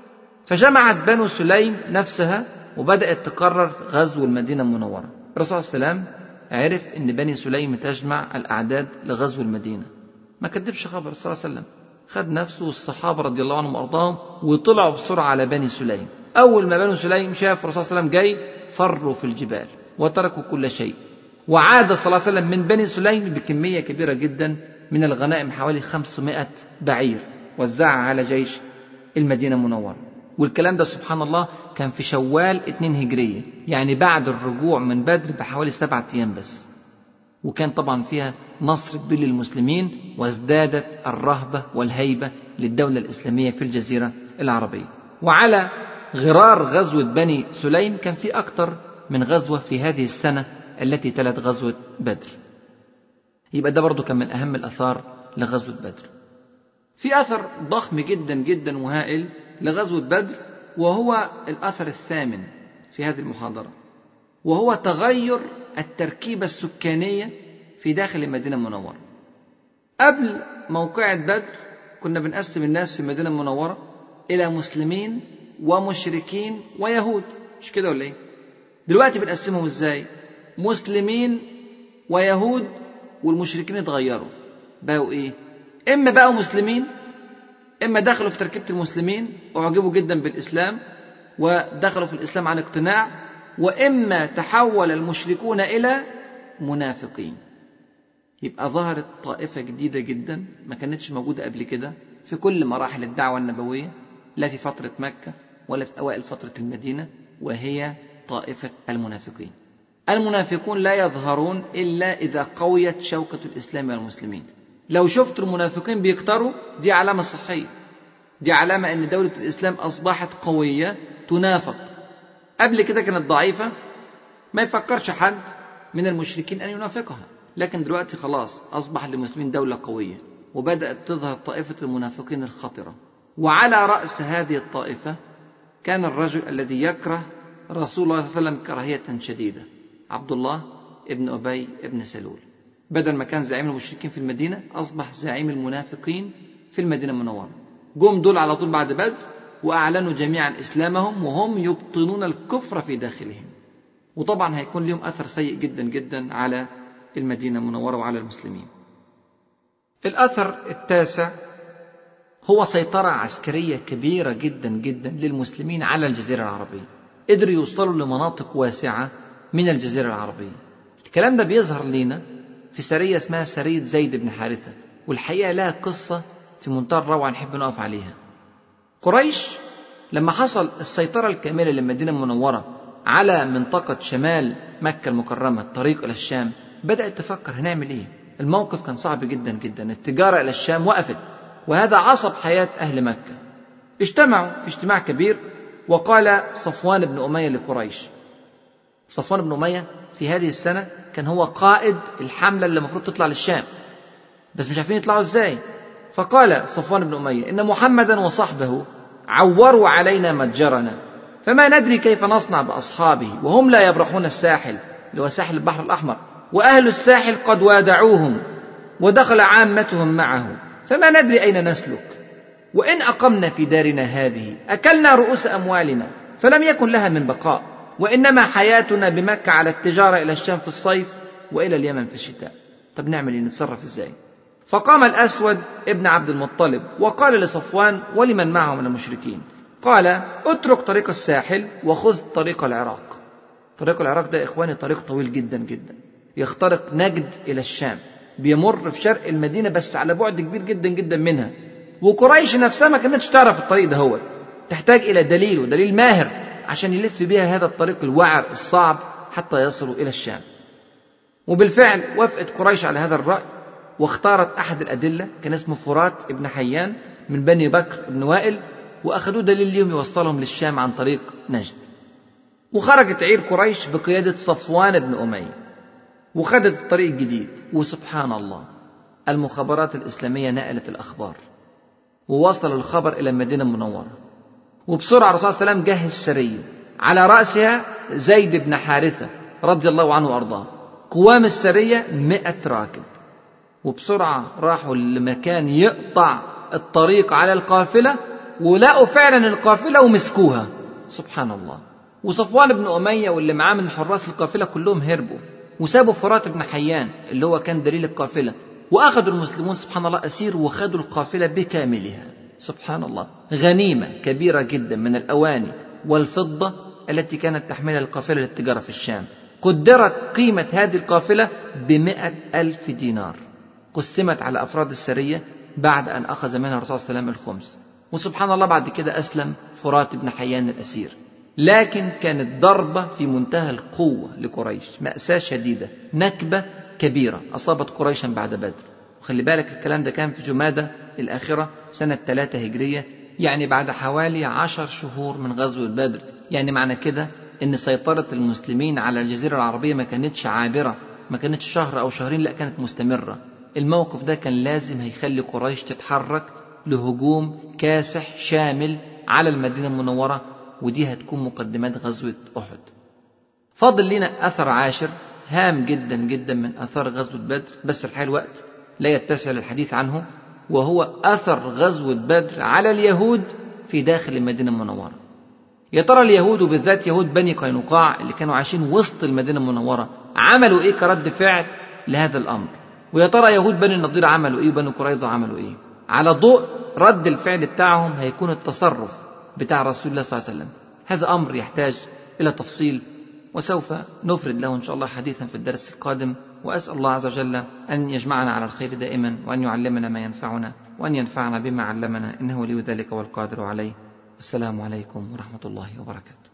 فجمعت بنو سليم نفسها وبدأت تقرر غزو المدينة المنورة الرسول صلى الله عليه وسلم عرف أن بني سليم تجمع الأعداد لغزو المدينة ما كذبش خبر صلى الله عليه وسلم خد نفسه والصحابة رضي الله عنهم وأرضاهم وطلعوا بسرعة على بني سليم أول ما بنو سليم شاف الرسول صلى الله عليه وسلم جاي فروا في الجبال وتركوا كل شيء وعاد صلى الله عليه وسلم من بني سليم بكمية كبيرة جدا من الغنائم حوالي 500 بعير وزعها على جيش المدينة المنورة والكلام ده سبحان الله كان في شوال 2 هجرية يعني بعد الرجوع من بدر بحوالي سبعة أيام بس وكان طبعا فيها نصر كبير للمسلمين وازدادت الرهبة والهيبة للدولة الإسلامية في الجزيرة العربية وعلى غرار غزوة بني سليم كان في أكثر من غزوة في هذه السنة التي تلت غزوة بدر يبقى ده برضو كان من أهم الأثار لغزوة بدر في أثر ضخم جدا جدا وهائل لغزوة بدر وهو الأثر الثامن في هذه المحاضرة وهو تغير التركيبة السكانية في داخل المدينة المنورة قبل موقعة بدر كنا بنقسم الناس في المدينة المنورة إلى مسلمين ومشركين ويهود مش كده ولا إيه؟ دلوقتي بنقسمهم إزاي؟ مسلمين ويهود والمشركين اتغيروا بقوا إيه؟ إما بقوا مسلمين إما دخلوا في تركيبة المسلمين وأعجبوا جدا بالإسلام ودخلوا في الإسلام عن اقتناع وإما تحول المشركون إلى منافقين يبقى ظهرت طائفة جديدة جدا ما كانتش موجودة قبل كده في كل مراحل الدعوة النبوية لا في فترة مكة ولا في أوائل فترة المدينة وهي طائفة المنافقين المنافقون لا يظهرون إلا إذا قويت شوكة الإسلام والمسلمين لو شفت المنافقين بيكتروا دي علامة صحية دي علامة أن دولة الإسلام أصبحت قوية تنافق قبل كده كانت ضعيفة ما يفكرش حد من المشركين أن ينافقها لكن دلوقتي خلاص أصبح للمسلمين دولة قوية وبدأت تظهر طائفة المنافقين الخطرة وعلى رأس هذه الطائفة كان الرجل الذي يكره رسول الله صلى الله عليه وسلم كراهية شديدة عبد الله ابن أبي ابن سلول بدل ما كان زعيم المشركين في المدينة أصبح زعيم المنافقين في المدينة المنورة جم دول على طول بعد بدر وأعلنوا جميعا إسلامهم وهم يبطنون الكفر في داخلهم وطبعا هيكون لهم أثر سيء جدا جدا على المدينة المنورة وعلى المسلمين الأثر التاسع هو سيطرة عسكرية كبيرة جدا جدا للمسلمين على الجزيرة العربية قدروا يوصلوا لمناطق واسعة من الجزيرة العربية الكلام ده بيظهر لنا في سرية اسمها سرية زيد بن حارثة والحقيقة لها قصة في منتهى الروعة نحب نقف عليها قريش لما حصل السيطرة الكاملة للمدينة المنورة على منطقة شمال مكة المكرمة الطريق إلى الشام بدأت تفكر هنعمل إيه الموقف كان صعب جدا جدا التجارة إلى الشام وقفت وهذا عصب حياة أهل مكة اجتمعوا في اجتماع كبير وقال صفوان بن أمية لقريش صفوان بن أمية في هذه السنة كان هو قائد الحملة اللي المفروض تطلع للشام بس مش عارفين يطلعوا ازاي فقال صفوان بن أمية إن محمدا وصحبه عوروا علينا متجرنا فما ندري كيف نصنع بأصحابه وهم لا يبرحون الساحل اللي هو ساحل البحر الأحمر وأهل الساحل قد وادعوهم ودخل عامتهم معه فما ندري أين نسلك وإن أقمنا في دارنا هذه أكلنا رؤوس أموالنا فلم يكن لها من بقاء وإنما حياتنا بمكة على التجارة إلى الشام في الصيف وإلى اليمن في الشتاء طب نعمل إيه نتصرف إزاي فقام الأسود ابن عبد المطلب وقال لصفوان ولمن معه من المشركين قال اترك طريق الساحل وخذ طريق العراق طريق العراق ده إخواني طريق طويل جدا جدا يخترق نجد إلى الشام بيمر في شرق المدينة بس على بعد كبير جدا جدا منها وقريش نفسها ما كانتش تعرف الطريق ده هو تحتاج إلى دليل ودليل ماهر عشان يلف بها هذا الطريق الوعر الصعب حتى يصلوا إلى الشام وبالفعل وافقت قريش على هذا الرأي واختارت أحد الأدلة كان اسمه فرات ابن حيان من بني بكر بن وائل وأخذوه دليل ليهم يوصلهم للشام عن طريق نجد وخرجت عير قريش بقيادة صفوان بن أمية وخدت الطريق الجديد وسبحان الله المخابرات الإسلامية نقلت الأخبار ووصل الخبر إلى المدينة المنورة وبسرعة الرسول صلى الله عليه وسلم جهز سرية على رأسها زيد بن حارثة رضي الله عنه وأرضاه قوام السرية مئة راكب وبسرعة راحوا لمكان يقطع الطريق على القافلة ولقوا فعلا القافلة ومسكوها سبحان الله وصفوان بن أمية واللي معاه من حراس القافلة كلهم هربوا وسابوا فرات بن حيان اللي هو كان دليل القافلة وأخذوا المسلمون سبحان الله أسير وخدوا القافلة بكاملها سبحان الله غنيمة كبيرة جدا من الأواني والفضة التي كانت تحملها القافلة للتجارة في الشام قدرت قيمة هذه القافلة بمئة ألف دينار قسمت على أفراد السرية بعد أن أخذ منها الرسول صلى الله عليه وسلم الخمس وسبحان الله بعد كده أسلم فرات بن حيان الأسير لكن كانت ضربة في منتهى القوة لقريش مأساة شديدة نكبة كبيرة أصابت قريشا بعد بدر وخلي بالك الكلام ده كان في جمادة الآخرة سنة ثلاثة هجرية يعني بعد حوالي عشر شهور من غزوة بدر يعني معنى كده ان سيطرة المسلمين على الجزيرة العربية ما كانتش عابرة ما كانتش شهر او شهرين لا كانت مستمرة الموقف ده كان لازم هيخلي قريش تتحرك لهجوم كاسح شامل على المدينة المنورة ودي هتكون مقدمات غزوة أحد فاضل لنا أثر عاشر هام جدا جدا من أثار غزوة بدر بس الحقيقة الوقت لا يتسع للحديث عنه وهو أثر غزوة بدر على اليهود في داخل المدينة المنورة يا ترى اليهود وبالذات يهود بني قينقاع اللي كانوا عايشين وسط المدينة المنورة عملوا إيه كرد فعل لهذا الأمر ويا ترى يهود بني النضير عملوا إيه وبني قريظة عملوا إيه على ضوء رد الفعل بتاعهم هيكون التصرف بتاع رسول الله صلى الله عليه وسلم هذا أمر يحتاج إلى تفصيل وسوف نفرد له إن شاء الله حديثا في الدرس القادم وأسأل الله عز وجل أن يجمعنا على الخير دائما وأن يعلمنا ما ينفعنا وأن ينفعنا بما علمنا إنه لي ذلك والقادر عليه السلام عليكم ورحمة الله وبركاته